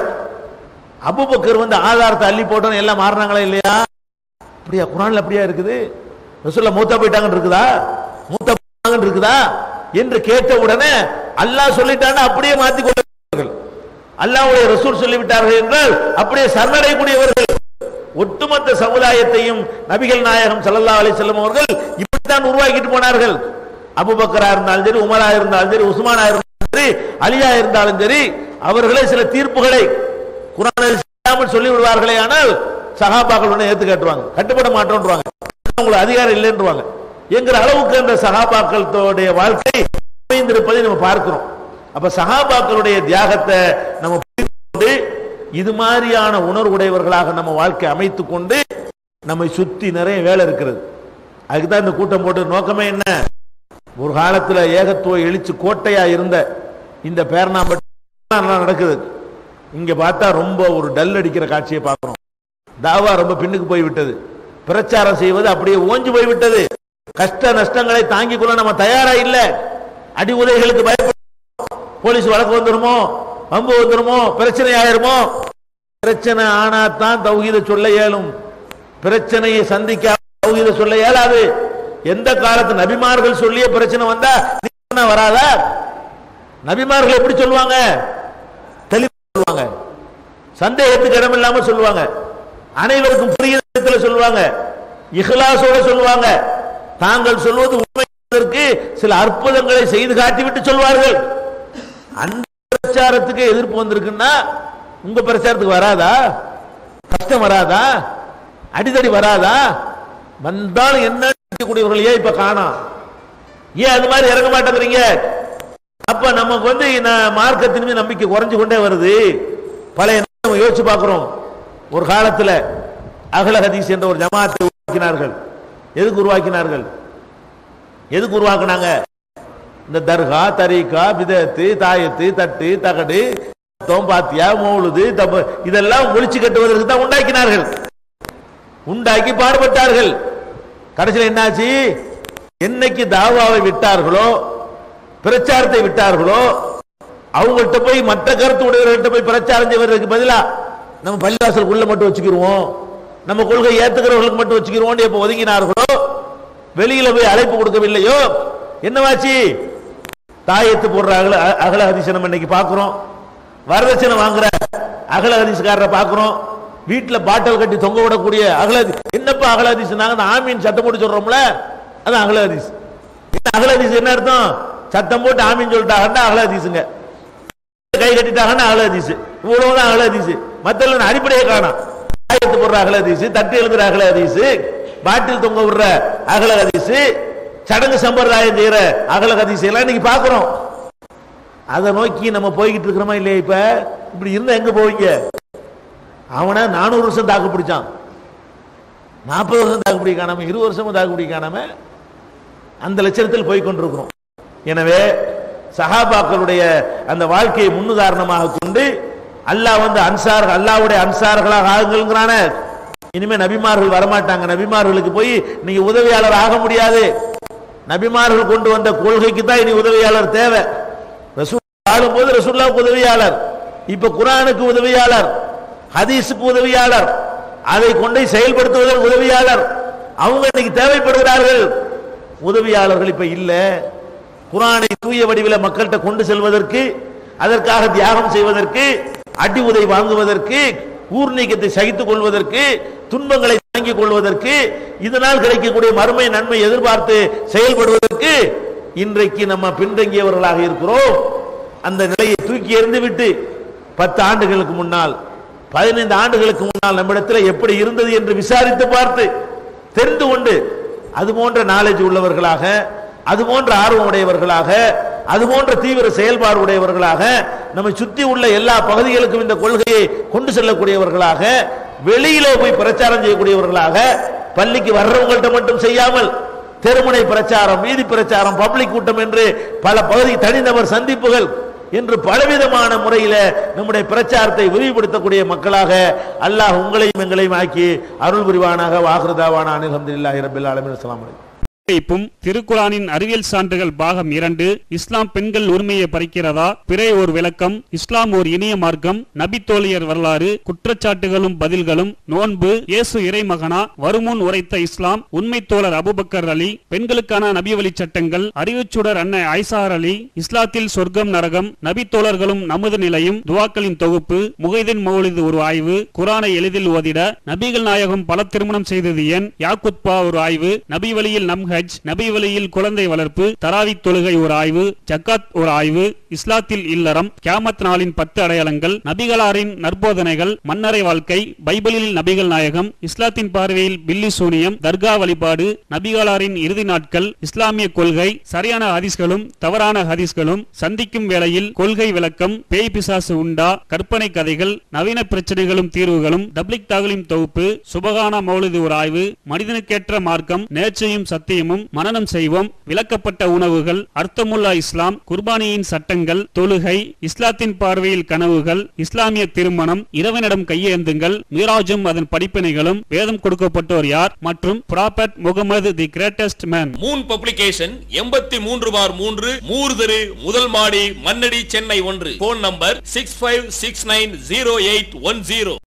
அபுபக்கர் வந்து ஆதாரத்தை அள்ளி போட்டோன்னு எல்லாம் மாறினாங்களா இல்லையா அப்படியா குரான்ல அப்படியா இருக்குது ரசூல்லா மூத்தா போயிட்டாங்கன்னு இருக்குதா மூத்தா போயிட்டாங்கன்னு இருக்குதா என்று கேட்ட உடனே அல்லாஹ் சொல்லிட்டான்னு அப்படியே மாத்தி கொண்டார்கள் அல்லாஹ்வுடைய ரசூல் சொல்லிவிட்டார்கள் என்றால் அப்படியே சரணடையக்கூடியவர்கள் ஒட்டுமொத்த சமுதாயத்தையும் நபிகள் நாயகம் ஸல்லல்லாஹு அலைஹி வஸல்லம் அவர்கள் இப்படித்தான் உருவாக்கிட்டு போனார்கள் அபூபக்கரா இருந்தாலும் சரி உமரா இருந்தாலும் சரி உஸ்மானா இருந்தாலும் சரி அலியா இருந்தாலும் சரி அவர்களே சில தீர்ப்புகளை குரானில் செய்யாமல் சொல்லி விடுவார்களே ஆனால் சகாபாக்கள் உடனே ஏத்து கேட்டுவாங்க கட்டுப்பட மாட்டோம்ன்றாங்க உங்களுக்கு அதிகாரம் இல்லைன்றாங்க என்கிற அளவுக்கு அந்த சகாபாக்களுடைய வாழ்க்கை அமைந்திருப்பதை நம்ம பார்க்கிறோம் அப்ப சகாபாக்களுடைய தியாகத்தை நம்ம புரிந்து கொண்டு இது மாதிரியான உணர்வுடையவர்களாக நம்ம வாழ்க்கை அமைத்துக் கொண்டு நம்மை சுத்தி நிறைய வேலை இருக்கிறது அதுக்கு தான் இந்த கூட்டம் போட்டு நோக்கமே என்ன ஒரு காலத்துல ஏகத்துவ எழுச்சி கோட்டையா இருந்த இந்த பேரணாம்பட்டு நடக்குது இங்க பார்த்தா ரொம்ப ஒரு டல் அடிக்கிற காட்சியை பார்க்கிறோம் தாவா ரொம்ப பின்னுக்கு போய் விட்டது பிரச்சாரம் செய்வது அப்படியே ஓஞ்சு போய் விட்டது கஷ்ட நஷ்டங்களை தாங்கிக் கொள்ள நம்ம தயாரா இல்ல அடி உதைகளுக்கு பயப்பட போலீஸ் வழக்கு வந்துருமோ வம்பு வந்துருமோ பிரச்சனை ஆயிருமோ பிரச்சனை ஆனா தான் தௌஹீத சொல்ல இயலும் பிரச்சனையை சந்திக்க தௌஹீத சொல்ல இயலாது எந்த காலத்து நபிமார்கள் சொல்லிய பிரச்சனை வந்தா நீ வராதா நபிமார்கள் எப்படி சொல்லுவாங்க தெளிவா சொல்லுவாங்க சந்தேகத்துக்கு இடம் இல்லாம சொல்லுவாங்க அனைவருக்கும் புரியுற விதத்துல சொல்லுவாங்க இஹ்லாசோட சொல்லுவாங்க தாங்கள் சொல்வது உண்மை என்பதற்கு சில அற்புதங்களை செய்து காட்டிவிட்டு சொல்வார்கள் அந்த பிரச்சாரத்துக்கு எதிர்ப்பு வந்திருக்குன்னா உங்க பிரச்சாரத்துக்கு வராதா கஷ்டம் வராதா அடிதடி வராதா வந்தாலும் என்ன கூடியவர்கள் ஏன் இப்ப காணோம் ஏன் அது மாதிரி இறங்க மாட்டேங்கிறீங்க அப்ப நமக்கு வந்து நான் மார்க்கத்தின் மீது நம்பிக்கை குறைஞ்சு கொண்டே வருது பழைய நம்ம யோசிச்சு பார்க்கிறோம் ஒரு காலத்துல அகல ஹதீஸ் என்ற ஒரு ஜமாத்தை உருவாக்கினார்கள் எதுக்கு உருவாக்கினார்கள் எதுக்கு உருவாக்குனாங்க இந்த தர்கா தரீகா பிதத்து தாயத்து தட்டு தகடு தோம் பாத்தியா மௌலுது தப்பு இதெல்லாம் ஒழிச்சு கட்டுவதற்கு தான் உண்டாக்கினார்கள் உண்டாக்கி பாடுபட்டார்கள் கடைசியில் என்னாச்சு என்னைக்கு தாவாவை விட்டார்களோ பிரச்சாரத்தை விட்டார்களோ அவங்கள்ட்ட போய் மற்ற கருத்து உடையவர்கள்ட்ட போய் பிரச்சாரம் செய்வதற்கு பதிலா நம்ம பள்ளிவாசலுக்குள்ள மட்டும் வச்சுக்கிருவோம் நம்ம கொள்கை ஏத்துக்கிறவர்களுக்கு மட்டும் வச்சுக்கிருவோம் எப்ப ஒதுங்கினார்களோ வெளியில போய் அழைப்பு கொடுக்கவில்லையோ என்னவாச்சு தாயத்து போடுற அகல அகல ஹதீஸை நம்ம இன்னைக்கு பார்க்கிறோம் வரதட்சணை வாங்குற அகல ஹதீஸ்காரரை பார்க்கிறோம் வீட்டுல பாட்டல் கட்டி தொங்க விடக்கூடிய அகல ஹதீஸ். என்னப்பா அகல ஹதீஸ் நாங்க அந்த ஆமீன் சத்தம் போட்டு சொல்றோம்ல அதான் அகல ஹதீஸ் அகலதீஸ் என்ன அர்த்தம் சத்தம் போட்டு ஆமின்னு சொல்லிட்டாங்கன்னா அகலதீசுங்க கை கட்டிட்டாங்கன்னா அகலதீஸ் இவ்வளவுதான் அகலதீஸ் மத்தெல்லாம் அடிப்படையே காணும் ஆயத்து போடுற அகலதீஸ் தட்டு எழுதுற அகலதீஸ் பாட்டில் தொங்க விடுற அகலகதீஸ் சடங்கு சம்பிரதாயம் செய்யற அகலகதீஸ் எல்லாம் இன்னைக்கு பாக்குறோம் அதை நோக்கி நம்ம போய்கிட்டு இருக்கிறோமா இல்லையா இப்ப இப்படி இருந்தா எங்க போவீங்க அவனை நானூறு வருஷம் தாக்கு பிடிச்சான் நாற்பது வருஷம் தாக்கு பிடிக்க காணாம இருபது வருஷமும் தாக்கு பிடிக்க காணாம அந்த லட்சணத்தில் போய் கொண்டிருக்கிறோம் எனவே சஹாபாக்களுடைய அந்த வாழ்க்கையை முன்னுதாரணமாக கொண்டு அல்லாஹ் வந்து அன்சார் அல்லாஹ்வுடைய அன்சார்களாக ஆகுங்கிறான இனிமே நபிமார்கள் வரமாட்டாங்க நபிமார்களுக்கு போய் நீங்க உதவியாளர் ஆக முடியாது நபிமார்கள் கொண்டு வந்த கொள்கைக்கு தான் இனி உதவியாளர் தேவை ரசூல் ஆளும்போது ரசூல்லாவுக்கு உதவியாளர் இப்ப குரானுக்கு உதவியாளர் ஹதீஸுக்கு உதவியாளர் அதை கொண்டு செயல்படுத்துவதற்கு உதவியாளர் அவங்க இன்னைக்கு தேவைப்படுகிறார்கள் உதவியாளர்கள் இப்ப இல்ல குரானை தூய வடிவில் மக்கள்கிட்ட கொண்டு செல்வதற்கு அதற்காக தியாகம் செய்வதற்கு அடி உதை வாங்குவதற்கு ஊர் நீக்கத்தை சகித்துக் கொள்வதற்கு துன்பங்களை தாங்கிக் கொள்வதற்கு இதனால் கிடைக்கக்கூடிய மறுமை நன்மை எதிர்பார்த்து செயல்படுவதற்கு இன்றைக்கு நம்ம பின்தங்கியவர்களாக இருக்கிறோம் அந்த நிலையை தூக்கி எறிந்து விட்டு பத்து ஆண்டுகளுக்கு முன்னால் பதினைந்து ஆண்டுகளுக்கு முன்னால் நம்மிடத்தில் எப்படி இருந்தது என்று விசாரித்து பார்த்து தெரிந்து கொண்டு அது போன்ற நாலேஜ் உள்ளவர்களாக அது போன்ற ஆர்வம் உடையவர்களாக அது போன்ற தீவிர செயல்பாடு உடையவர்களாக நம்மை சுற்றி உள்ள எல்லா பகுதிகளுக்கும் இந்த கொள்கையை கொண்டு செல்லக்கூடியவர்களாக வெளியில போய் பிரச்சாரம் செய்யக்கூடியவர்களாக பள்ளிக்கு வர்றவங்கள்ட்ட மட்டும் செய்யாமல் தெருமுனை பிரச்சாரம் வீதி பிரச்சாரம் பப்ளிக் கூட்டம் என்று பல பகுதி தனிநபர் சந்திப்புகள் என்று பலவிதமான முறையில நம்முடைய பிரச்சாரத்தை விரிவுபடுத்தக்கூடிய மக்களாக அல்லாஹ் உங்களையும் எங்களையும் ஆக்கி அருள் புரிவானாக வாகிருதாவான அனில் ரபில் அலமின் அஸ்லாம் வலைக்கும் இப்பும் திருக்குரானின் அறிவியல் சான்றுகள் பாகம் இரண்டு இஸ்லாம் பெண்கள் உரிமையை பறிக்கிறதா பிறை ஒரு விளக்கம் இஸ்லாம் ஒரு இணைய மார்க்கம் நபித்தோழியர் வரலாறு குற்றச்சாட்டுகளும் பதில்களும் நோன்பு இயேசு இறைமகனா வருமுன் உரைத்த இஸ்லாம் உண்மை தோழர் அபுபக்கர் அலி பெண்களுக்கான நபி வழி சட்டங்கள் அறிவுச்சுடர் அன்னை ஐசார் அலி இஸ்லாத்தில் சொர்க்கம் நரகம் நபித்தோழர்களும் நமது நிலையும் துவாக்களின் தொகுப்பு முகைதின் மௌலிது ஒரு ஆய்வு குரானை எளிதில் ஓதிட நபிகள் நாயகம் பல திருமணம் செய்தது ஏன் யாக்குத்பா ஒரு ஆய்வு நபி வழியில் நம் ஹஜ் நபி வழியில் குழந்தை வளர்ப்பு தராவி தொழுகை ஒரு ஆய்வு ஜக்காத் ஒரு ஆய்வு இஸ்லாத்தில் இல்லறம் கியாமத் நாளின் பத்து அடையாளங்கள் நபிகளாரின் நற்போதனைகள் மன்னரை வாழ்க்கை பைபிளில் நபிகள் நாயகம் இஸ்லாத்தின் பார்வையில் பில்லி சூனியம் தர்கா வழிபாடு நபிகளாரின் இறுதி நாட்கள் இஸ்லாமிய கொள்கை சரியான ஹதீஸ்களும் தவறான ஹதீஸ்களும் சந்திக்கும் வேளையில் கொள்கை விளக்கம் பேய் பிசாசு உண்டா கற்பனை கதைகள் நவீன பிரச்சனைகளும் தீர்வுகளும் டப்ளிக் தாகலின் தொகுப்பு சுபகான மௌலிது ஒரு ஆய்வு மனிதனுக்கேற்ற மார்க்கம் நேர்ச்சையும் சத்தியமும் மனனம் செய்வோம் விளக்கப்பட்ட உணவுகள் அர்த்தமுல்லா இஸ்லாம் குர்பானியின் சட்டங்கள் தொழுகை இஸ்லாத்தின் பார்வையில் கனவுகள் இஸ்லாமிய திருமணம் இறைவனிடம் கையேந்துங்கள் மீராஜும் அதன் படிப்பினைகளும் வேதம் கொடுக்கப்பட்டோர் யார் மற்றும் prophet Muhammad the greatest man moon publication எண்பத்தி மூன்று பார் மூன்று மூர்தரு முதல் மாடி மன்னடி சென்னை ஒன்று phone number six five six nine zero eight one zero